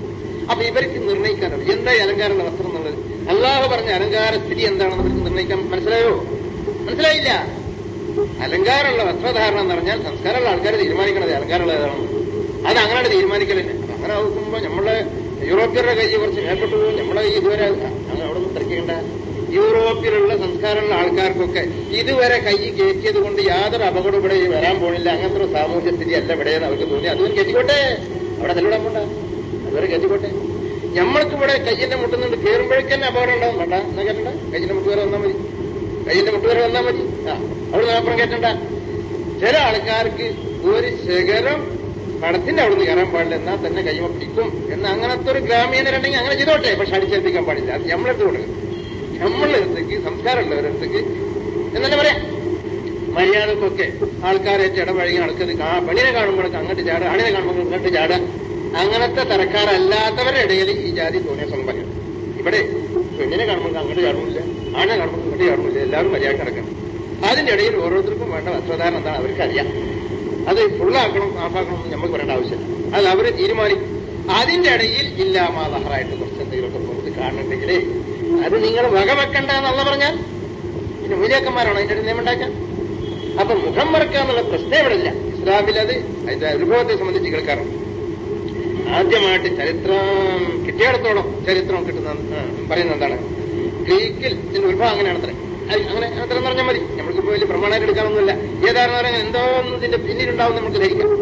അപ്പൊ ഇവർക്ക് നിർണ്ണയിക്കാനോ എന്താ ഈ അലങ്കാരമുള്ള വസ്ത്രം എന്നുള്ളത് അള്ളാഹു പറഞ്ഞ അലങ്കാര സ്ഥിതി എന്താണെന്ന് അവർക്ക് നിർണ്ണയിക്കാൻ മനസ്സിലായോ മനസ്സിലായില്ല അലങ്കാരമുള്ള വസ്ത്രധാരണം എന്ന് പറഞ്ഞാൽ സംസ്കാരമുള്ള ആൾക്കാർ തീരുമാനിക്കണത് അലങ്കാരമുള്ള ഏതാണെന്ന് അത് അങ്ങനെയാണ് തീരുമാനിക്കലില്ല അപ്പൊ അങ്ങനെ നോക്കുമ്പോ നമ്മളെ യൂറോപ്യരുടെ കൈ കുറച്ച് മേൽപ്പെട്ടു പോകും നമ്മളെ കൈ ഇതുവരെ അങ്ങനെ അവിടെ നിന്ന് തിരക്കേണ്ട യൂറോപ്പിലുള്ള സംസ്കാരമുള്ള ആൾക്കാർക്കൊക്കെ ഇതുവരെ കൈ കയറ്റിയത് കൊണ്ട് യാതൊരു അപകടം ഇവിടെ വരാൻ പോണില്ല അങ്ങനത്തെ ഒരു സാമൂഹ്യ സ്ഥിതി അല്ല ഇവിടെയെന്ന് അവർക്ക് തോന്നി അതും കയറ്റിക്കോട്ടെ അവിടെ തല്ലിടാൻ പോണ്ട അതുവരെ കയറ്റിക്കോട്ടെ നമ്മൾക്ക് ഇവിടെ കയ്യിന്റെ മുട്ടുന്നുണ്ട് കയറുമ്പോഴേക്കന്നെ അപകടം ഉണ്ടാവും വേണ്ട എന്നാ കേട്ടണ്ട കയ്യിന്റെ മുട്ട് വരെ വന്നാൽ മതി കയ്യിന്റെ മുട്ട് വരെ വന്നാൽ മതി ആ അവിടെ നിന്ന് അപ്പുറം കേട്ടണ്ട ചില ആൾക്കാർക്ക് ഒരു ശകരം പടത്തിന്റെ അവിടെ നിന്ന് കയറാൻ പാടില്ല എന്നാൽ തന്നെ കൈമ പിടിക്കും എന്ന് അങ്ങനത്തെ ഒരു ഗ്രാമീണരുണ്ടെങ്കിൽ അങ്ങനെ ചെയ്തോട്ടെ പക്ഷെ അടിച്ചേൽപ്പിക്കാൻ പാടില്ല അത് നമ്മളെടുത്ത് കൊടുക്കും നമ്മളുടെ അടുത്തേക്ക് സംസ്കാരമുള്ളവരടുത്തേക്ക് എന്നല്ല പറയാം മര്യാദക്കൊക്കെ ആൾക്കാരായിട്ട് ഇടപഴകി നടക്കുന്നത് കാ പെണ്ണിനെ കാണുമ്പോഴൊക്കെ അങ്ങോട്ട് ചാടുക ആണിനെ കാണുമ്പോൾ ഇങ്ങോട്ട് ചാടുക അങ്ങനത്തെ തരക്കാരല്ലാത്തവരുടെ ഇടയിൽ ഈ ജാതി തോന്നിയ സ്വന്തം പറയും ഇവിടെ പെണ്ണിനെ കാണുമ്പോൾ അങ്ങോട്ട് ചാടുന്നില്ല ആണിനെ കാണുമ്പോൾ ഇങ്ങോട്ട് ചാടുന്നില്ല എല്ലാവരും മര്യാദ കിടക്കണം അതിന്റെ ഇടയിൽ ഓരോരുത്തർക്കും വേണ്ട വസ്ത്രധാരണം എന്താണ് അവർക്കറിയാം അത് ഫുള്ളാക്കണം ഹാഫാക്കണം എന്ന് നമുക്ക് പറയേണ്ട ആവശ്യമില്ല അത് അവര് തീരുമാനിക്കും അതിന്റെ ഇടയിൽ ഇല്ലാമാതാറായിട്ട് കുറച്ച് എന്തെങ്കിലുമൊക്കെ പുറത്ത് കാണുന്നുണ്ടെങ്കിൽ അത് നിങ്ങൾ വകവെക്കണ്ട എന്നുള്ള പറഞ്ഞാൽ പിന്നെ മൂല്യാക്കന്മാരാണോ അതിന്റെ ഇടയിൽ നിയമം ഉണ്ടാക്കാൻ അപ്പൊ മുഖം മറക്കുക എന്നുള്ള പ്രശ്നം ഇവിടെ ഇല്ല ഇസ്ലാമിൽ അത് അതിന്റെ അനുഭവത്തെ സംബന്ധിച്ച് കേൾക്കാറുണ്ട് ആദ്യമായിട്ട് ചരിത്രം കിട്ടിയിടത്തോളം ചരിത്രം കിട്ടുന്ന ആ, പറയുന്ന എന്താണ് ഗ്രീക്കിൽ ഇതിന്റെ ഉത്ഭവം അങ്ങനെയാണ് അത്ര അങ്ങനെ അത്ര പറഞ്ഞാൽ മതി നമ്മൾക്ക് വലിയ പ്രമാണമായിട്ട് എടുക്കാനൊന്നുമില്ല ഏതാണെന്ന് പറയാൻ എന്തോ ഒന്ന് ഇതിന്റെ പിന്നിലുണ്ടാവും നമുക്ക് ധരിക്കാം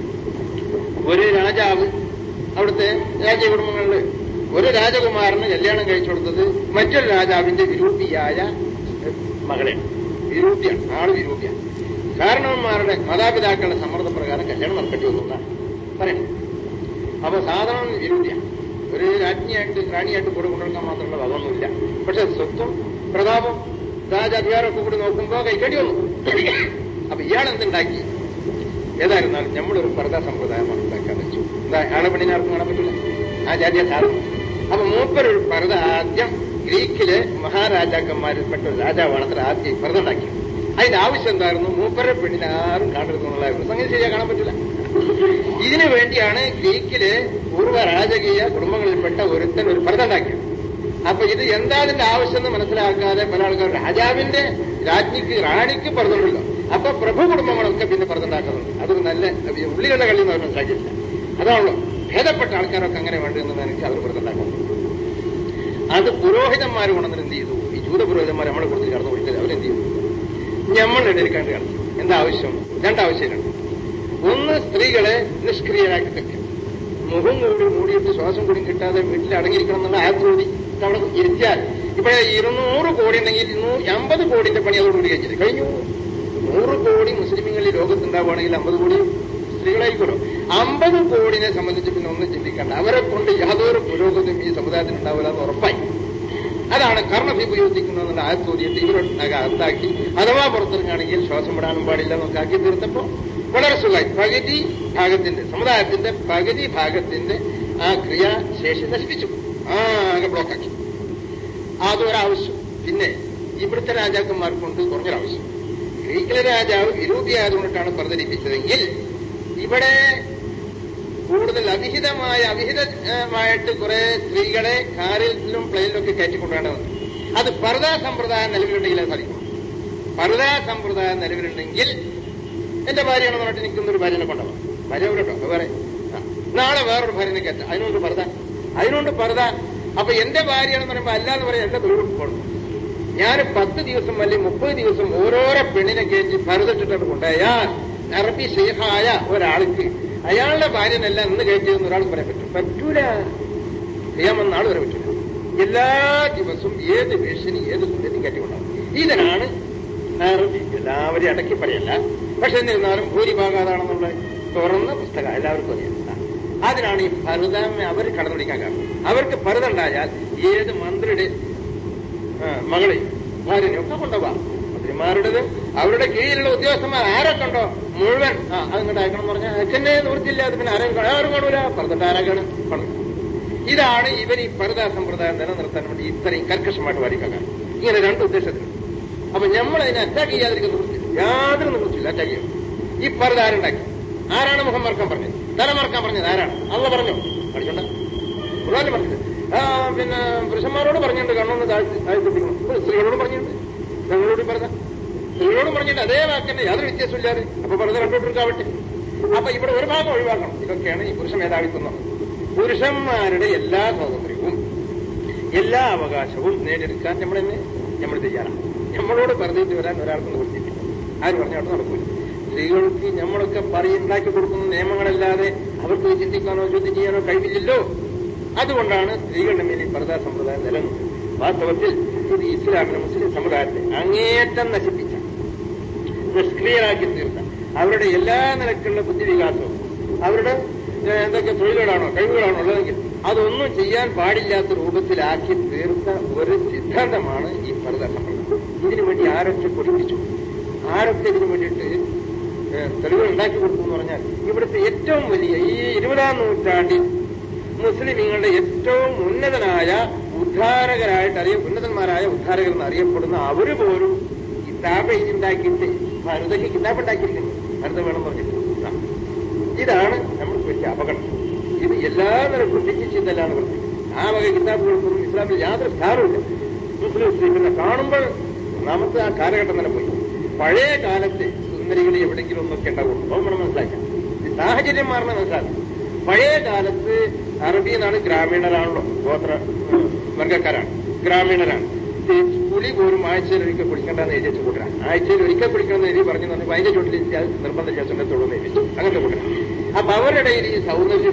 ഒരു രാജാവ് അവിടുത്തെ രാജകുടുംബങ്ങളിൽ ഒരു രാജകുമാരന് കല്യാണം കഴിച്ചു കൊടുത്തത് മറ്റൊരു രാജാവിന്റെ വിരൂപിയായ മകളെയാണ് വിരൂപിയാണ് ആള് വിരൂപിയാണ് കാരണവന്മാരുടെ മാതാപിതാക്കളുടെ സമ്മർദ്ദപ്രകാരം കല്യാണം നടക്കേണ്ടി വന്നു എന്നാണ് പറയുന്നത് അപ്പൊ സാധാരണ വിരൂപിയാണ് ഒരു രാജ്ഞിയായിട്ട് റാണിയായിട്ട് കൂടെ കൊണ്ടുവരാൻ മാത്രമുള്ള വകമൊന്നുമില്ല പക്ഷെ സ്വത്തും പ്രതാപം രാജാധികാരമൊക്കെ കൂടി നോക്കുമ്പോ കൈക്കേണ്ടി വന്നു അപ്പൊ ഇയാൾ എന്തുണ്ടാക്കി ഏതായിരുന്നാലും നമ്മളൊരു പർദ്ദ സമ്പ്രദായമാണ് ഉണ്ടാക്കാൻ വെച്ചു എന്താ ആളെ പെണ്ണിനെ ആർക്കും കാണാൻ പറ്റില്ല ആ ജാതിയെ സാധനം അപ്പൊ മൂപ്പരൊരു പർദ്ദ ആദ്യം ഗ്രീക്കിലെ മഹാരാജാക്കന്മാരിൽപ്പെട്ട ഒരു രാജാവാണ് അത്ര ആദ്യം ഈ പർദ്ദ ഉണ്ടാക്കിയത് അതിന്റെ ആവശ്യം എന്തായിരുന്നു മൂപ്പരെ പെണ്ണിനെ ആരും കാണരുത് എന്നുള്ളതായിരുന്നു സംഗതി ശരിയാ കാണാൻ പറ്റില്ല ഇതിനു വേണ്ടിയാണ് ഗ്രീക്കിലെ പൂർവ്വ രാജകീയ കുടുംബങ്ങളിൽപ്പെട്ട ഒരുത്തൻ ഒരു പർദ്ദ ഉണ്ടാക്കിയത് അപ്പൊ ഇത് എന്താ അതിന്റെ ആവശ്യം എന്ന് മനസ്സിലാക്കാതെ പല ആൾക്കാർ രാജാവിന്റെ രാജ്ഞിക്ക് റാണിക്ക് പറഞ്ഞുണ്ടല്ലോ അപ്പൊ പ്രഭു കുടുംബങ്ങളൊക്കെ പിന്നെ പറഞ്ഞുണ്ടാക്കുന്നുണ്ട് അതൊരു നല്ല ഉള്ളികളുടെ കളി എന്ന് അവർ മനസ്സിലാക്കിയില്ല അതാണല്ലോ ഭേദപ്പെട്ട ആൾക്കാരൊക്കെ അങ്ങനെ വേണ്ടതെന്ന് എനിക്ക് അവർ പറഞ്ഞുണ്ടാക്കുന്നു അത് പുരോഹിതന്മാർ കൊണ്ടെന്ന് എന്ത് ചെയ്തു ഈ ജൂത പുരോഹിതന്മാർ നമ്മളെ കൊടുത്ത് കടന്നു പിടിച്ചത് അവരെന്ത് ചെയ്തു നമ്മളുടെ ഇടയിൽ കണ്ടു കടന്നു എന്താ ആവശ്യം രണ്ടാവശ്യമുണ്ട് ഒന്ന് സ്ത്രീകളെ നിഷ്ക്രിയരാക്കി വെക്കുക മുഖം കൂടി മൂടിയിട്ട് ശ്വാസം കൂടി കിട്ടാതെ വീട്ടിൽ അടങ്ങിയിരിക്കണം എന്നുള്ള ആത്മൂതി അവിടെ ഇരുത്തിയാൽ ഇപ്പോഴേ ഇരുന്നൂറ് കോടി ഉണ്ടെങ്കിൽ ഇരുന്നൂറ് അമ്പത് കോടിന്റെ പണി അതോടുകൂടി കഴിഞ്ഞില്ല കഴിഞ്ഞു നൂറ് കോടി മുസ്ലിമുകൾ ഈ ലോകത്തുണ്ടാവുകയാണെങ്കിൽ അമ്പത് കോടി സ്ത്രീകളായിക്കോളൂ അമ്പത് കോടിനെ സംബന്ധിച്ച് പിന്നെ ഒന്നും ചിന്തിക്കണ്ട അവരെ കൊണ്ട് യാതൊരു പുരോഗതിയും ഈ സമുദായത്തിന് ഉണ്ടാവില്ല എന്ന് ഉറപ്പായി അതാണ് കർണഭി ഉപയോഗിക്കുന്നതെന്നുള്ള ആ ചോദ്യത്തെ ഇവരുടെ അകത്താക്കി അഥവാ പുറത്തിറങ്ങുകയാണെങ്കിൽ ശ്വാസം വിടാനും പാടില്ല എന്നൊക്കെ ആക്കി തീർത്തപ്പോ വളരെ സുഖമായി പകുതി ഭാഗത്തിന്റെ സമുദായത്തിന്റെ പകുതി ഭാഗത്തിന്റെ ആ ക്രിയാശേഷി നശിപ്പിച്ചു ആകെ ബ്ലോക്കാക്കി അതൊരാവശ്യം പിന്നെ ഇവിടുത്തെ രാജാക്കന്മാർക്കുണ്ട് കുറഞ്ഞൊരാവശ്യം ഗ്രീക്കിലെ രാജാവ് വിരൂപിയായതുകൊണ്ടിട്ടാണ് പ്രചരിപ്പിച്ചതെങ്കിൽ ഇവിടെ കൂടുതൽ അവിഹിതമായ അവിഹിതമായിട്ട് കുറെ സ്ത്രീകളെ കാറിലും പ്ലെയിനിലും ഒക്കെ കയറ്റിക്കൊണ്ടുവേണ്ട വന്നു അത് പർദാ സമ്പ്രദായം നിലവിലുണ്ടെങ്കിൽ അത് സാധിക്കും പർദാ സമ്പ്രദായം നിലവിലുണ്ടെങ്കിൽ എന്റെ ഭാര്യയാണെന്ന് പറഞ്ഞിട്ട് എനിക്കൊന്നൊരു ഭാര്യനെ കൊണ്ടുപോകാം ഭാര്യ അവിടെ കേട്ടോ വേറെ ആ. നാളെ വേറൊരു ഭാര്യനെ കയറ്റാം അതിനുകൊണ്ട് പർദ അതിനുകൊണ്ട് പർദ അപ്പൊ എന്റെ ഭാര്യയാണെന്ന് പറയുമ്പോ അല്ലാന്ന് പറയാൻ എന്റെ ദൂരം പോകണം ഞാൻ പത്ത് ദിവസം അല്ലെങ്കിൽ മുപ്പത് ദിവസം ഓരോരോ പെണ്ണിനെ കയറ്റി പരുതിട്ടിട്ട് കൊണ്ടുപോയാൽ അറബി ഷെയ്ഖായ ഒരാൾക്ക് അയാളുടെ ഭാര്യനല്ല ഇന്ന് കയറ്റിയതെന്ന് ഒരാൾക്ക് പറയാൻ പറ്റും പറ്റൂല ചെയ്യാമെന്ന ആൾ വരെ പറ്റൂല എല്ലാ ദിവസവും ഏത് വേഷനും ഏത് സുന്ദരിയും കയറ്റിക്കൊണ്ടാവും ഇതിനാണ് അറബി എല്ലാവരെയും അടക്കി പറയല്ല പക്ഷെ എന്നിരുന്നാലും ഭൂരിഭാഗം അതാണെന്നുള്ള തുറന്ന പുസ്തകം എല്ലാവർക്കും അറിയാം ആ. അതിനാണ് ഈ ഭരതം അവർ കടന്നുപിടിക്കാൻ കാരണം അവർക്ക് ഭരതുണ്ടായാൽ ഏത് മന്ത്രിയുടെ ആ, മകളെയും ഭാര്യനെയും ഒക്കെ കൊണ്ടുപോവാം മന്ത്രിമാരുടേത് അവരുടെ കീഴിലുള്ള ഉദ്യോഗസ്ഥന്മാർ ആരൊക്കെ ഉണ്ടോ മുഴുവൻ ആ അതിങ്ങോട്ട് അയക്കണം എന്ന് പറഞ്ഞാൽ അയച്ചന്നെ നിവൃത്തിയില്ല അത് പിന്നെ ആരും കാണാ- ആരും കാണൂല പറഞ്ഞിട്ട് ആരാക്കാണ് പറഞ്ഞു ഇതാണ് ഇവർ ഈ പരതാ സമ്പ്രദായം നിലനിർത്താൻ വേണ്ടി ഇത്രയും കർക്കശമായിട്ട് വാദിക്കാൻ കാരണം ഇങ്ങനെ രണ്ട് ഉദ്ദേശത്തിന് അപ്പൊ നമ്മൾ അതിനെ അറ്റാക്ക് ചെയ്യാതിരിക്കുന്ന നിവൃത്തിയില്ല യാതൊരു നിവൃത്തിയില്ല അറ്റാക്ക് ചെയ്യും ഈ പരത ആരുണ്ടാക്കി ആരാണ് മുഖം മറക്കാൻ പറഞ്ഞത് തല മറക്കാൻ പറഞ്ഞത് ആരാണ് അള്ള പറഞ്ഞു പഠിച്ചോണ്ട ഖുർആാനിൽ പറഞ്ഞിട്ട് ആ പിന്നെ പുരുഷന്മാരോട് പറഞ്ഞിട്ടുണ്ട് കണ്ണൊന്ന് താഴ്ത്തി താഴ്ത്തിപ്പിക്കണം സ്ത്രീകളോട് പറഞ്ഞിട്ടുണ്ട് ഞങ്ങളോട് പറഞ്ഞ സ്ത്രീകളോട് പറഞ്ഞിട്ട് അതേ വാക്കിന്റെ യാതൊരു വ്യത്യാസമില്ലാതെ അപ്പൊ പറഞ്ഞ കണ്ടുകൊണ്ടിരിക്കാവട്ടെ അപ്പൊ ഇവിടെ ഒരു ഭാഗം ഒഴിവാക്കണം ഇതൊക്കെയാണ് ഈ പുരുഷ മേധാവിത്വം പുരുഷന്മാരുടെ എല്ലാ സ്വാതന്ത്ര്യവും എല്ലാ അവകാശവും നേടിയെടുക്കാൻ നമ്മൾ തന്നെ നമ്മൾ തയ്യാറാണ് നമ്മളോട് പറഞ്ഞിട്ട് വരാൻ ഒരാൾക്കും നിവർത്തിയിട്ടില്ല ആര് പറഞ്ഞാട്ട് നടക്കൂല സ്ത്രീകൾക്ക് നമ്മളൊക്കെ പറയുണ്ടാക്കി കൊടുക്കുന്ന നിയമങ്ങളല്ലാതെ അവർക്ക് ചിന്തിക്കാനോ ചോദ്യം ചെയ്യാനോ കഴിവില്ലല്ലോ അതുകൊണ്ടാണ് സ്ത്രീകളുടെ മേൽ ഈ പർദാ സമ്പ്രദായം നിലനിന്നത് വാസ്തവത്തിൽ ഇത് ഇസ്ലാമിനെ മുസ്ലിം സമുദായത്തെ അങ്ങേയറ്റം നശിപ്പിച്ച നിഷ്ക്രിയരാക്കി തീർത്ത അവരുടെ എല്ലാ നിലക്കുള്ള ബുദ്ധിവികാസവും അവരുടെ ഏഹ്, എന്തൊക്കെ തൊഴിലുകളാണോ കഴിവുകളാണോ ഉള്ളതെങ്കിൽ അതൊന്നും ചെയ്യാൻ പാടില്ലാത്ത രൂപത്തിലാക്കി തീർത്ത ഒരു സിദ്ധാന്തമാണ് ഈ പർദ സമ്പ്രദായം ഇതിനു വേണ്ടി ആരൊക്കെ പൊടിപ്പിച്ചു ആരൊക്കെ ഇതിനു വേണ്ടിയിട്ട് ഏഹ്, തെളിവുകൾ ഉണ്ടാക്കി കൊടുത്തു എന്ന് പറഞ്ഞാൽ ഇവിടുത്തെ ഏറ്റവും വലിയ ഈ ഇരുപതാം നൂറ്റാണ്ടിൽ മുസ്ലിമീങ്ങളുടെ ഏറ്റവും ഉന്നതനായ ഉദ്ധാരകരായിട്ട് അറിയ ഉന്നതന്മാരായ ഉദ്ധാരകർ എന്ന് അറിയപ്പെടുന്ന അവര് പോലും കിതാബ് ഉണ്ടാക്കിയിട്ട് ഭാരതയ്ക്ക് കിതാബ് ഉണ്ടാക്കിയിരിക്കുന്നു ഭാരതം വേണം പറഞ്ഞിട്ട് ആ. ഇതാണ് നമുക്ക് പറ്റിയ അപകടം ഇത് എല്ലാ നിലക്കും തെറ്റിച്ചിട്ടല്ലാണ് പറഞ്ഞത് ആ വക കിതാബുകൾക്കൊന്നും ഇസ്ലാമിൽ യാതൊരു സ്ഥാനമില്ല മുസ്ലിം സ്ത്രീകളെ കാണുമ്പോൾ ഒന്നാമത്തെ ആ കാലഘട്ടം തന്നെ പോയി പഴയ കാലത്തെ സുന്ദരികൾ എവിടെയെങ്കിലും ഒന്നൊക്കെ ഉണ്ടാവുള്ളൂ അത് നമ്മൾ മനസ്സിലാക്കാം ഈ സാഹചര്യം മാറണം മനസ്സിലാക്കാം പഴയ കാലത്ത് അറബി എന്നാണ് ഗ്രാമീണരാണല്ലോ ഗോത്ര ഉം, വർഗക്കാരാണ് ഗ്രാമീണരാണ് ഈ കുളി പോലും ആഴ്ചയിൽ ഒരിക്കൽ കുളിക്കണ്ടെന്ന് എഴുതി വെച്ച് കൂട്ടരാ ആഴ്ചയിൽ ഒരിക്കൽ കുളിക്കണമെന്ന് എഴുതി പറഞ്ഞു തന്നെ അതിന്റെ ചുട്ടിൽ നിർബന്ധ ശേഷം തൊഴുന്ന് എഴുതി അങ്ങനത്തെ കൂട്ടരാ അപ്പൊ അവരുടെ ഇടയിൽ ഈ സൗന്ദര്യം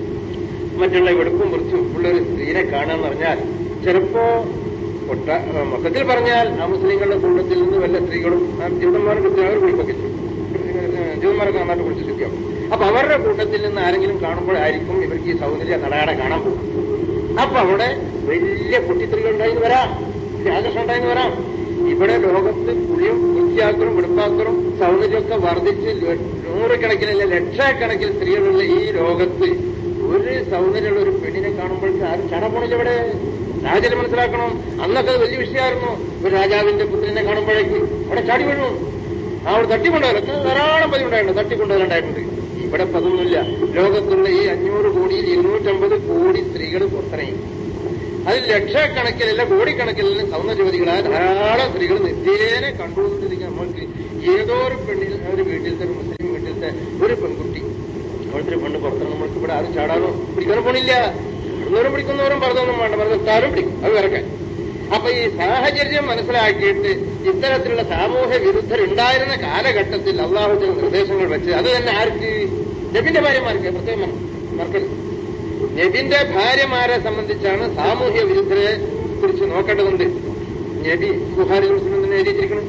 മറ്റുള്ള വെടുപ്പും വൃത്തും ഉള്ള ഒരു സ്ത്രീനെ കാണാന്ന് പറഞ്ഞാൽ ചിലപ്പോ ഒട്ട മൊത്തത്തിൽ പറഞ്ഞാൽ ആ മുസ്ലിങ്ങളുടെ കൂട്ടത്തിൽ നിന്ന് വല്ല സ്ത്രീകളും ആ ജൂതന്മാരും കുറിച്ച് അവർ കുളിപ്പൊക്കെ ചെയ്യും. ജൂതന്മാരൊക്കെ നന്നായിട്ട് കുളിച്ച് ചുറ്റിയാവും അപ്പൊ അവരുടെ കൂട്ടത്തിൽ നിന്ന് ആരെങ്കിലും കാണുമ്പോഴായിരിക്കും ഇവർക്ക് ഈ സൗന്ദര്യ നടയാടെ കാണാൻ പോകും അപ്പൊ അവിടെ വലിയ പൊട്ടിത്തെറികൾ ഉണ്ടായിന്ന് വരാം വലിയ ആകർഷണം ഉണ്ടായിന്ന് വരാം ഇവിടെ ലോകത്ത് പുളിയും വൃത്തിയാക്കലും വെടുപ്പാക്കലും സൗന്ദര്യമൊക്കെ വർദ്ധിച്ച് ല- നൂറുകണക്കിനല്ല ലക്ഷക്കണക്കിന് സ്ത്രീകളുള്ള ഈ ലോകത്ത് ഒരു സൗന്ദര്യമുള്ള ഒരു പെണ്ണിനെ കാണുമ്പോഴേക്ക് ആരും ചട പോണില്ല ഇവിടെ സാഹചര്യം മനസ്സിലാക്കണം അന്നൊക്കെ അത് വലിയ വിഷയമായിരുന്നു ഒരു രാജാവിന്റെ പുത്രനെ കാണുമ്പോഴേക്ക് അവിടെ ചാടി വീണു ആ അവിടെ തട്ടിക്കൊണ്ടുവരൊക്കെ ധാരാളം പതിവുണ്ടായിട്ടുണ്ട് തട്ടിക്കൊണ്ടുവരണ്ടായിട്ടുണ്ട് ഇവിടെ ഇപ്പൊ അതൊന്നുമില്ല ലോകത്തുള്ള ഈ അഞ്ഞൂറ് കോടിയിൽ ഇരുന്നൂറ്റമ്പത് കോടി സ്ത്രീകൾ പുറത്തിറങ്ങി അതിൽ ലക്ഷക്കണക്കിലല്ല കോടിക്കണക്കിലല്ല സൗന്ദര്യവതികളായ ധാരാളം സ്ത്രീകൾ നിത്യേന കണ്ടുകൊണ്ടിരിക്കുക നമ്മൾക്ക് ഏതോ ഒരു പെണ്ണിൽ ഒരു വീട്ടിലത്തെ ഒരു മുസ്ലിം വീട്ടിലത്തെ ഒരു പെൺകുട്ടി അവിടുത്തെ പെണ്ണ് പുറത്തിറങ്ങി നമ്മൾക്ക് ഇവിടെ ആരും ചാടാനോ പിടിക്കാനോ പോണില്ല ഇടുന്നവരും പിടിക്കുന്നവരും പറഞ്ഞൊന്നും വേണ്ട പറഞ്ഞാലും പിടിക്കും അത് ഇറക്കാൻ അപ്പൊ ഈ സാഹചര്യം മനസ്സിലാക്കിയിട്ട് ഇത്തരത്തിലുള്ള സാമൂഹ്യ വിരുദ്ധരുണ്ടായിരുന്ന കാലഘട്ടത്തിൽ അള്ളാഹു ചില നിർദ്ദേശങ്ങൾ വെച്ച് അത് തന്നെ ആർക്ക് നബിന്റെ ഭാര്യമാർക്ക് പ്രത്യേകം മറക്കരുത് നബിന്റെ ഭാര്യമാരെ സംബന്ധിച്ചാണ് സാമൂഹ്യ വിരുദ്ധരെ കുറിച്ച് നോക്കേണ്ടതുണ്ട് നബി ബുഹാരി മുസ്ലിം തന്നെ എഴുതിയിരിക്കണം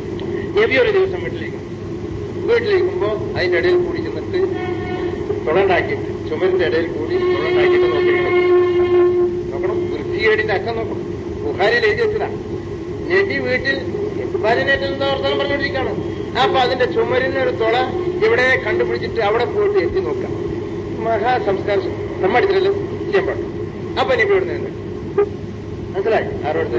നബി ഒരു ദിവസം വീട്ടിലേക്ക് വീട്ടിലിരിക്കുമ്പോ അതിന്റെ ഇടയിൽ കൂടി ചെന്നിട്ട് തുളണ്ടാക്കിയിട്ട് ചുമരിന്റെ ഇടയിൽ കൂടി തുളണ്ടാക്കിയിട്ട് നോക്കിയിട്ട് നോക്കണം വൃത്തികേടിന്റെ അക്കം നോക്കണം ബുഹാരിയിൽ എഴുതി വെച്ചതാ നബി വീട്ടിൽ ഭാര്യനേറ്റിൽ എന്താ വർത്തമാനം പറഞ്ഞുകൊണ്ടിരിക്കുകയാണ് അപ്പൊ അതിന്റെ ചുമരിന് ഒരു തുള ഇവിടെ കണ്ടുപിടിച്ചിട്ട് അവിടെ പോയിട്ട് എത്തി നോക്കാം മഹാസംസ്കാരം നമ്മുടെ അടുത്തല്ലോ ചെയ്യാൻ പാടില്ല അപ്പൊ നബി ഇവിടെ നിന്ന് മനസ്സിലായി ആരോട്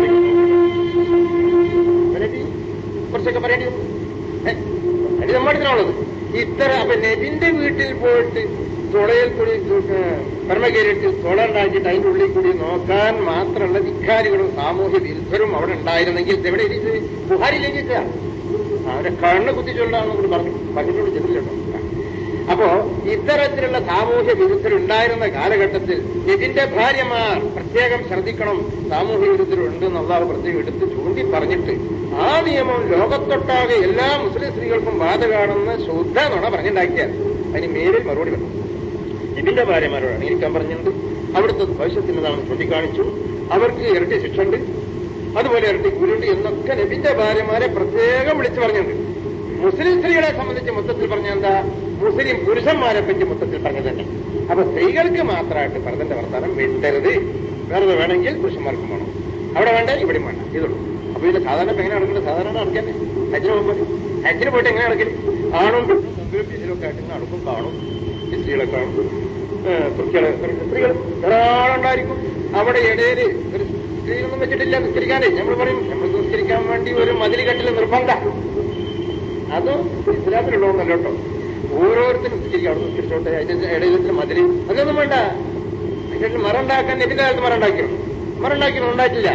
നബി കുറച്ചൊക്കെ പറയേണ്ടി വന്നു ഏ, അത് നമ്മുടെ അടുത്തിനുള്ളത് ഇത്ര അപ്പൊ നബിന്റെ വീട്ടിൽ പോയിട്ട് തുളയിൽ കൂടി പരമ കയറിയിട്ട് തുള ഉണ്ടാക്കിയിട്ട് അതിന്റെ ഉള്ളിൽ കൂടി നോക്കാൻ മാത്രമുള്ള ധിക്കാരികളും സാമൂഹ്യ വിരുദ്ധരും അവിടെ ഉണ്ടായിരുന്നെങ്കിൽ ഇത് എവിടെ ഇത് ബുഹാരിയിലേക്ക് എത്തുകയാണ് അവരെ കണ്ണ് കുത്തിച്ചുകൊണ്ടാണെന്ന് കൂടി പറഞ്ഞു പറഞ്ഞിട്ടുണ്ട് ചെന്നില്ലല്ലോ അപ്പോ ഇത്തരത്തിലുള്ള സാമൂഹ്യ വിരുദ്ധരുണ്ടായിരുന്ന കാലഘട്ടത്തിൽ ഇതിന്റെ ഭാര്യമാർ പ്രത്യേകം ശ്രദ്ധിക്കണം സാമൂഹ്യ വിരുദ്ധരുണ്ടെന്ന് അള്ളാഹു പ്രത്യേകം എടുത്ത് ചൂണ്ടി പറഞ്ഞിട്ട് ആ നിയമം ലോകത്തൊട്ടാകെ എല്ലാ മുസ്ലിം സ്ത്രീകൾക്കും ബാധകാണെന്ന് ശുദ്ധ നുണ പറഞ്ഞുണ്ടാക്കിയാൽ അതിന് മേലിൽ മറുപടി വേണം ഇതിന്റെ ഭാര്യമാരോടാണ് ഇരിക്കാൻ പറഞ്ഞിട്ടുണ്ട് അവിടുത്തെ ഭവിഷ്യത്തിനതാണെന്ന് ചൂണ്ടിക്കാണിച്ചു അവർക്ക് ഇരട്ടി ശിക്ഷ ഉണ്ട് അതുപോലെ ഇരട്ടി കൂലുണ്ട് എന്നൊക്കെ നബിന്റെ ഭാര്യമാരെ പ്രത്യേകം വിളിച്ചു പറഞ്ഞിട്ടുണ്ട് മുസ്ലിം സ്ത്രീകളെ സംബന്ധിച്ച് മൊത്തത്തിൽ പറഞ്ഞ എന്താ മുസ്ലിം പുരുഷന്മാരെ പറ്റി മൊത്തത്തിൽ പറഞ്ഞത് തന്നെ അപ്പൊ സ്ത്രീകൾക്ക് മാത്രമായിട്ട് പറഞ്ഞതിന്റെ വർത്താനം വേണ്ടരുത് വേറെ വേണമെങ്കിൽ പുരുഷന്മാർക്കും വേണം അവിടെ വേണ്ട ഇവിടെയും വേണ്ട ഇതുള്ളൂ അപ്പൊ ഇത് സാധാരണ ഇപ്പൊ എങ്ങനെ നടക്കുന്നത് സാധാരണ നടക്കാൻ ഹജ്ജിന് പോകുമ്പോൾ ഹജ്ജിന് പോയിട്ട് എങ്ങനെ നടക്കല് ആണും പെണ്ണും തമ്മിലും ഇതിലൊക്കെ ആയിട്ട് നടക്കും കാണും ഈ സ്ത്രീകളെ കാണും ഏഹ് കുട്ടികളെ സ്ത്രീകൾ ധാരാളം ഉണ്ടായിരിക്കും അവിടെ ഇടയിൽ ഒരു സ്ത്രീകളൊന്നും വെച്ചിട്ടില്ല നിസ്കരിക്കാനേ നമ്മൾ പറയും നമ്മൾ നിസ്കരിക്കാൻ വേണ്ടി ഒരു മതിൽ കെട്ടിൽ നിർബന്ധ അത് ഇസ്ലാമിലുള്ളതൊന്നല്ല കേട്ടോ ഓരോരുത്തരും നിസ്കരിക്കും അവിടെ നിസ്കരിച്ചോട്ടെ അതിന്റെ ഇടയിലത്തിന് മതിൽ അതൊന്നും വേണ്ട എന്നിട്ട് മറ ഉണ്ടാക്കാൻ നബിന്റെ കാലത്ത് മറ ഉണ്ടാക്കിയോ മറ ഉണ്ടാക്കിയോ ഉണ്ടായിട്ടില്ല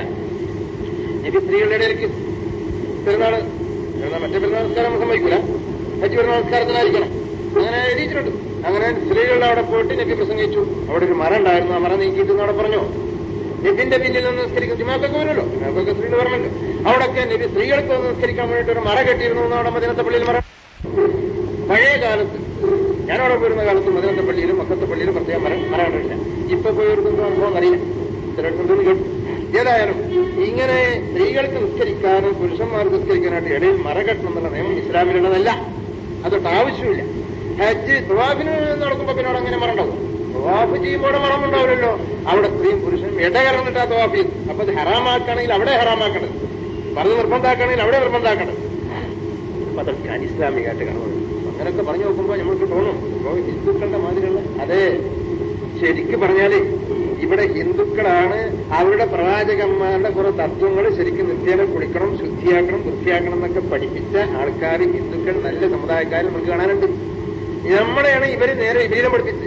നബി സ്ത്രീകളുടെ ഇടയിലേക്ക് പെരുന്നാള് പെരുന്നാൾ മറ്റേ പെരുന്നാൾ നമസ്കാരം സംഭവിക്കൂല ഹജ്ജ് പെരുന്നാൾ നമസ്കാരത്തിനായിരിക്കണം അങ്ങനെ എഴുതിയിട്ടുണ്ട് അങ്ങനെ സ്ത്രീകളുടെ അവിടെ പോയിട്ട് നബി പ്രസംഗിച്ചു അവിടെ ഒരു മരം ഉണ്ടായിരുന്നു ആ മരം നീക്കിയിട്ട് അവിടെ പറഞ്ഞു നബിന്റെ പിന്നിൽ നിന്ന് നിസ്കരിക്കും ജുമാക്കൊക്കെ വരുമല്ലോ ജുമാക്കൊക്കെ സ്ത്രീകൾ പറഞ്ഞല്ലോ അവിടെയൊക്കെ നബി സ്ത്രീകൾക്ക് ഒന്ന് നിസ്കരിക്കാൻ വേണ്ടിയിട്ട് ഒരു മറ കെട്ടിയിരുന്നു എന്ന് അവിടെ മദിനത്തെ പള്ളിയിൽ മറ പഴയ കാലത്ത് ഞാനവിടെ പോയിരുന്ന കാലത്ത് മദിനത്തെ പള്ളിയിലും മക്കത്തെ പള്ളിയിലും പ്രത്യേകം മരം മറ കണ്ടിട്ടില്ല ഇപ്പൊ പോയവർക്ക് അനുഭവം അറിയില്ല ചിലർക്കുണ്ടെന്ന് കേട്ടു ഏതായാലും ഇങ്ങനെ സ്ത്രീകൾക്ക് നിസ്കരിക്കാനും പുരുഷന്മാർക്ക് നിസ്കരിക്കാനായിട്ട് ഇടയിൽ മറ കെട്ടണം എന്നുള്ള നിയമം ഇസ്ലാമിലുള്ളതല്ല അതൊട്ട് ആവശ്യമില്ല ഹജ്ജ് തുവാഫിന് നടക്കുമ്പോ പിന്നെ അവിടെ അങ്ങനെ മറ ഉണ്ടാവും തുവാഫ് ചെയ്യുമ്പോൾ അവിടെ മണം ഉണ്ടാവില്ലല്ലോ അവിടെ സ്ത്രീയും പുരുഷനും ഇടകറന്നിട്ടാ തുവാഫ് ചെയ്തു അപ്പൊ അത് ഹറാമാക്കണമെങ്കിൽ അവിടെ ഹറാമാക്കണത് പറഞ്ഞ് നിർബന്ധാക്കണമെങ്കിൽ അവിടെ നിർബന്ധാക്കണത് അപ്പൊ അതൊക്കെ അനിസ്ലാമികമായിട്ട് കാണുന്നത് അങ്ങനെയൊക്കെ പറഞ്ഞു നോക്കുമ്പോൾ നമ്മൾക്ക് തോന്നും ഇപ്പോ ഹിന്ദുക്കളുടെ മാതിരിയുള്ള അതെ ശരിക്ക് പറഞ്ഞാല് ഇവിടെ ഹിന്ദുക്കളാണ് അവരുടെ പ്രവാചകന്മാരുടെ കുറെ തത്വങ്ങൾ ശരിക്കും നിത്യേന കുളിക്കണം ശുദ്ധിയാക്കണം വൃത്തിയാക്കണം എന്നൊക്കെ പഠിപ്പിച്ച ആൾക്കാർ ഹിന്ദുക്കൾ നല്ല സമുദായക്കാർ നമുക്ക് കാണാനുണ്ട് നമ്മളെയാണ് ഇവര് നേരെ വിപരീതം പഠിപ്പിച്ചത്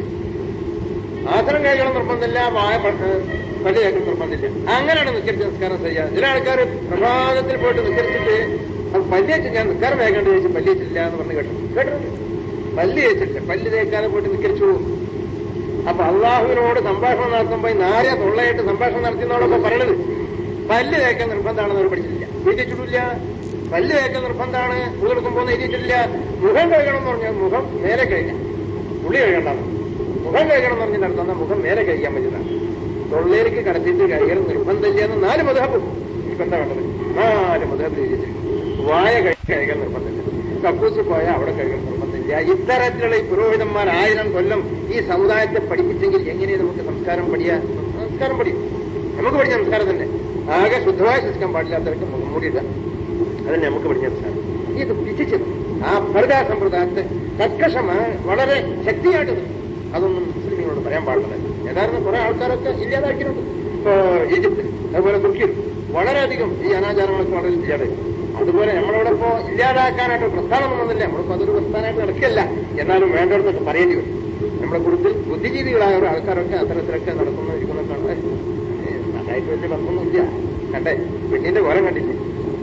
ആസനം കഴിക്കണം നിർബന്ധമില്ല വായ പല്ല് കഴിക്കണം നിർബന്ധമില്ല അങ്ങനെയാണ് നിസ്കരിച്ച നിസ്കാരം ചെയ്യാ ചില ആൾക്കാർ പ്രഭാതത്തിൽ പോയിട്ട് നിസ്കരിച്ചിട്ട് അത് പല്ല് വെച്ച് ഞാൻ നിസ്കാരം വേഗേണ്ട ചോദിച്ചു പല്ല് വെച്ചില്ല എന്ന് പറഞ്ഞ് കേട്ടു കേട്ടിട്ടുണ്ട് പല്ല് തേച്ചിട്ടില്ല പല്ല് തേക്കാതെ പോയിട്ട് നിസ്കരിച്ചു പോകും അപ്പൊ അള്ളാഹുവിനോട് സംഭാഷണം നടത്തുമ്പോ ഈ നാരെ തൊള്ളയായിട്ട് സംഭാഷണം നടത്തുന്നതോടൊപ്പം പറയണത് പല്ല് തേക്കാൻ നിർബന്ധമാണെന്ന് അവർ പഠിച്ചിട്ടില്ല എഴുതിച്ചിട്ടില്ല പല്ല് തേക്കാൻ നിർബന്ധമാണ് ഉള്ളെടുക്കുമ്പോൾ എഴുതിയിട്ടില്ല മുഖം കഴുകണം എന്ന് പറഞ്ഞാൽ മുഖം നേരെ കഴുകാം ഉള്ളി കഴുകണ്ടാണ് മുഖം കഴുകണം എന്ന് പറഞ്ഞാൽ നടത്തുന്ന മുഖം നേരെ കഴിക്കാൻ പറ്റുന്നതാണ് തൊള്ളയിലേക്ക് കടത്തിയിട്ട് കഴുകണം നിർബന്ധമില്ല എന്ന് നാല് മധുഹബ് ഇപ്പൊ എന്താ വേണ്ടത് നാല് മധുഹബ് എഴുതിയിട്ടുണ്ട് വായ കഴുകാൻ നിർബന്ധമില്ല കക്കൂസ് പോയാൽ അവിടെ കഴുകാൻ നിർബന്ധമില്ല ഇത്തരത്തിലുള്ള ഈ പുരോഹിതന്മാർ ആയിരം കൊല്ലം ഈ സമുദായത്തെ പഠിപ്പിച്ചെങ്കിൽ എങ്ങനെ നമുക്ക് സംസ്കാരം പഠിയാ സംസ്കാരം പഠിയും നമുക്ക് പഠിച്ച സംസ്കാരം തന്നെ ആകെ ശുദ്ധമായി ശ്വസിക്കാൻ പാടില്ലാത്തവർക്ക് മുഖംമൂടിയില്ല അതന്നെ നമുക്ക് പഠിച്ച സംസ്കാരം ഇത് വിധിച്ചത് ആ പർദാ സമ്പ്രദായത്തെ കർക്കശമായി വളരെ ശക്തിയായിട്ട് നിന്നു. അതൊന്നും മുസ്ലിങ്ങളോട് പറയാൻ പാടില്ല യഥാർത്ഥ കുറെ ആൾക്കാരൊക്കെ ഇല്ലാതാക്കിയിട്ടുണ്ട് ഇപ്പോ ഈജിപ്തിൽ അതുപോലെ തുർക്കിയിൽ വളരെയധികം ഈ അനാചാരങ്ങളൊക്കെ വളരെ ഇല്ലാതായി അതുപോലെ നമ്മളിവിടെ ഇപ്പോ ഇല്ലാതാക്കാനായിട്ട് പ്രസ്ഥാനം ഒന്നുമില്ല നമ്മളിപ്പോ അതൊരു പ്രസ്ഥാനമായിട്ട് നടക്കില്ല എന്നാലും വേണ്ടവർക്ക് പറയേണ്ടി വരും നമ്മുടെ കൂടുതൽ ബുദ്ധിജീവികളായ ഒരു ആൾക്കാരൊക്കെ അത്തരത്തിലൊക്കെ നടക്കുന്ന ഇരിക്കുന്ന കാണാൻ അതായിട്ട് വലിയ ബന്ധമൊന്നുമില്ല കണ്ടേ പെണ്ണിന്റെ കോലം കണ്ടില്ലേ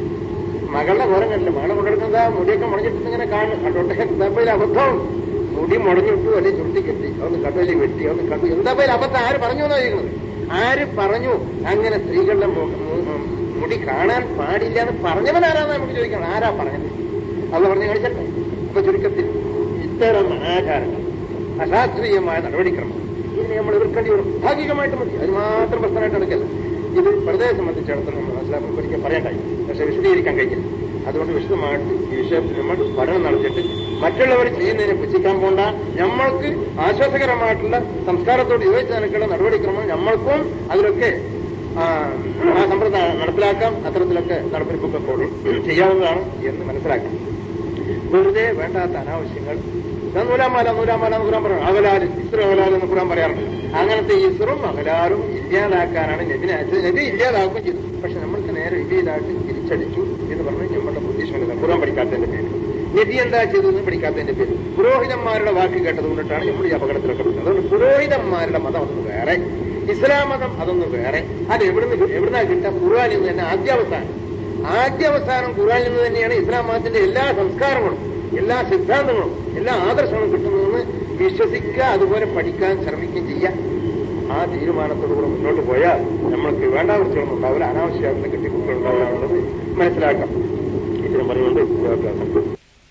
മകളുടെ കോലം കണ്ടില്ല മകളെ കൊണ്ടെടുക്കുന്നത് മുടിയൊക്കെ മുടഞ്ഞിട്ട് ഇങ്ങനെ കാണും കണ്ടോട്ടെ എന്താ പോയി അബദ്ധം മുടി മുടഞ്ഞിട്ടു അല്ലെങ്കിൽ ചുരുട്ടി കെട്ടി ഒന്ന് കടലിൽ വെട്ടി ഒന്ന് കണ്ടു എന്താ പോയി അബദ്ധം ആര് പറഞ്ഞു എന്നാ ചോദിക്കുന്നത് ആര് പറഞ്ഞു അങ്ങനെ സ്ത്രീകളുടെ മു- മു- മുടി കാണാൻ പാടില്ല എന്ന് പറഞ്ഞവൻ ആരാന്ന് നമുക്ക് ചോദിക്കണം ആരാ പറഞ്ഞത് അത് പറഞ്ഞു കാണിച്ചട്ടെ അപ്പൊ ചുരുക്കത്തിൽ ഇത്തരം അനാചാരങ്ങൾ അശാസ്ത്രീയമായ നടപടിക്രമം ഇതിനെ നമ്മൾ എതിർക്കേണ്ടി വരും ഭാഗികമായിട്ട് മതി അത് മാത്രം പ്രശ്നമായിട്ട് എടുക്കല്ല ഇത് വെറുതെ സംബന്ധിച്ചിടത്തോളം നമ്മൾ മനസ്സിലാക്കാൻ ഒരിക്കൽ പറയണ്ടായി പക്ഷെ വിശദീകരിക്കാൻ കഴിഞ്ഞില്ല അതുകൊണ്ട് വിശദമായിട്ട് ഈ വിഷയത്തിൽ നമ്മൾ പഠനം നടത്തിയിട്ട് മറ്റുള്ളവർ ചെയ്യുന്നതിനെ പുച്ഛിക്കാൻ പോണ്ട നമ്മൾക്ക് ആശ്വാസകരമായിട്ടുള്ള സംസ്കാരത്തോട് യോജിച്ച നിലക്കുള്ള നടപടിക്രമം നമ്മൾക്കും അതിലൊക്കെ ആ, ആ സമ്പ്രദായം നടപ്പിലാക്കാം അത്തരത്തിലൊക്കെ നടപ്പിലൊക്കെ കൂടും ചെയ്യാവുന്നതാണ് എന്ന് മനസ്സിലാക്കാം വെറുതെ വേണ്ടാത്ത അനാവശ്യങ്ങൾ ഞാൻ നൂലാമാല നൂലാമാല എന്ന് ഖുറാൻ പറയാം അകലാല് ഇസ്ര അകലാല് എന്ന് ഖുറാൻ പറയാറുണ്ട് അങ്ങനത്തെ ഇസ്രും അകലാലും ഇല്ലാതാക്കാനാണ് നബിനെ അയച്ചത് നബി ഇല്ലാതാക്കുകയും ചെയ്തു പക്ഷെ നമ്മൾക്ക് നേരെ വിജയിതായിട്ട് തിരിച്ചടിച്ചു എന്ന് പറഞ്ഞ് നമ്മുടെ ബുദ്ധിഷ്മത ഖുറാൻ പഠിക്കാത്തതിന്റെ പേര് നബി എന്താ ചെയ്തതെന്ന് പഠിക്കാത്തതിന്റെ പേര് പുരോഹിതന്മാരുടെ വാക്ക് കേട്ടത് കൊണ്ടിട്ടാണ് നമ്മൾ ഈ അപകടത്തിലൊക്കെ പെട്ടത് അതുകൊണ്ട് പുരോഹിതന്മാരുടെ മതം അതൊന്ന് വേറെ ഇസ്ലാം മതം അതൊന്ന് വേറെ അത് എവിടുന്ന് എവിടുന്നാ കിട്ടുക ഖുർആാനിൽ നിന്ന് തന്നെ ആദ്യാവസാനം ആദ്യാവസാനം ഖുർആാനിൽ നിന്ന് തന്നെയാണ് ഇസ്ലാം മതത്തിന്റെ എല്ലാ സംസ്കാരങ്ങളും എല്ലാ സിദ്ധാന്തങ്ങളും എല്ലാ ആദർശങ്ങളും കിട്ടുന്നതെന്ന് വിശ്വസിക്കുക അതുപോലെ പഠിക്കാൻ ശ്രമിക്കുകയും ചെയ്യുക ആ തീരുമാനത്തോടുകൂടെ മുന്നോട്ട് പോയാൽ നമ്മൾക്ക് വേണ്ടാവൃത്തികളൊന്നും ഉണ്ടാവില്ല അനാവശ്യമായിട്ടുള്ള കെട്ടിക്കുട്ടുണ്ടാവില്ല എന്നുള്ളത് മനസ്സിലാക്കാം ഇത്തരം പറഞ്ഞുകൊണ്ട് വിദ്യാഭ്യാസം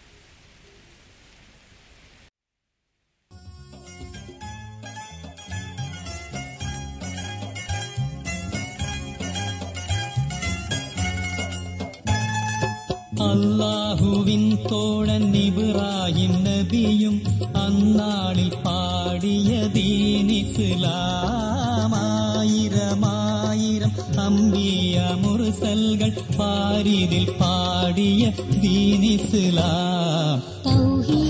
അള്ളാഹുവിൻ തോഴൻ ഇബ്രാഹിം നബിയും അന്നാളിൽ പാടിയ ദീനിസ്ലാമായിരമായിരം അമ്പിയ മുറുസൽകൾ പാരിതിൽ പാടിയ ദീനിസ്ലാം തൗഹീദ്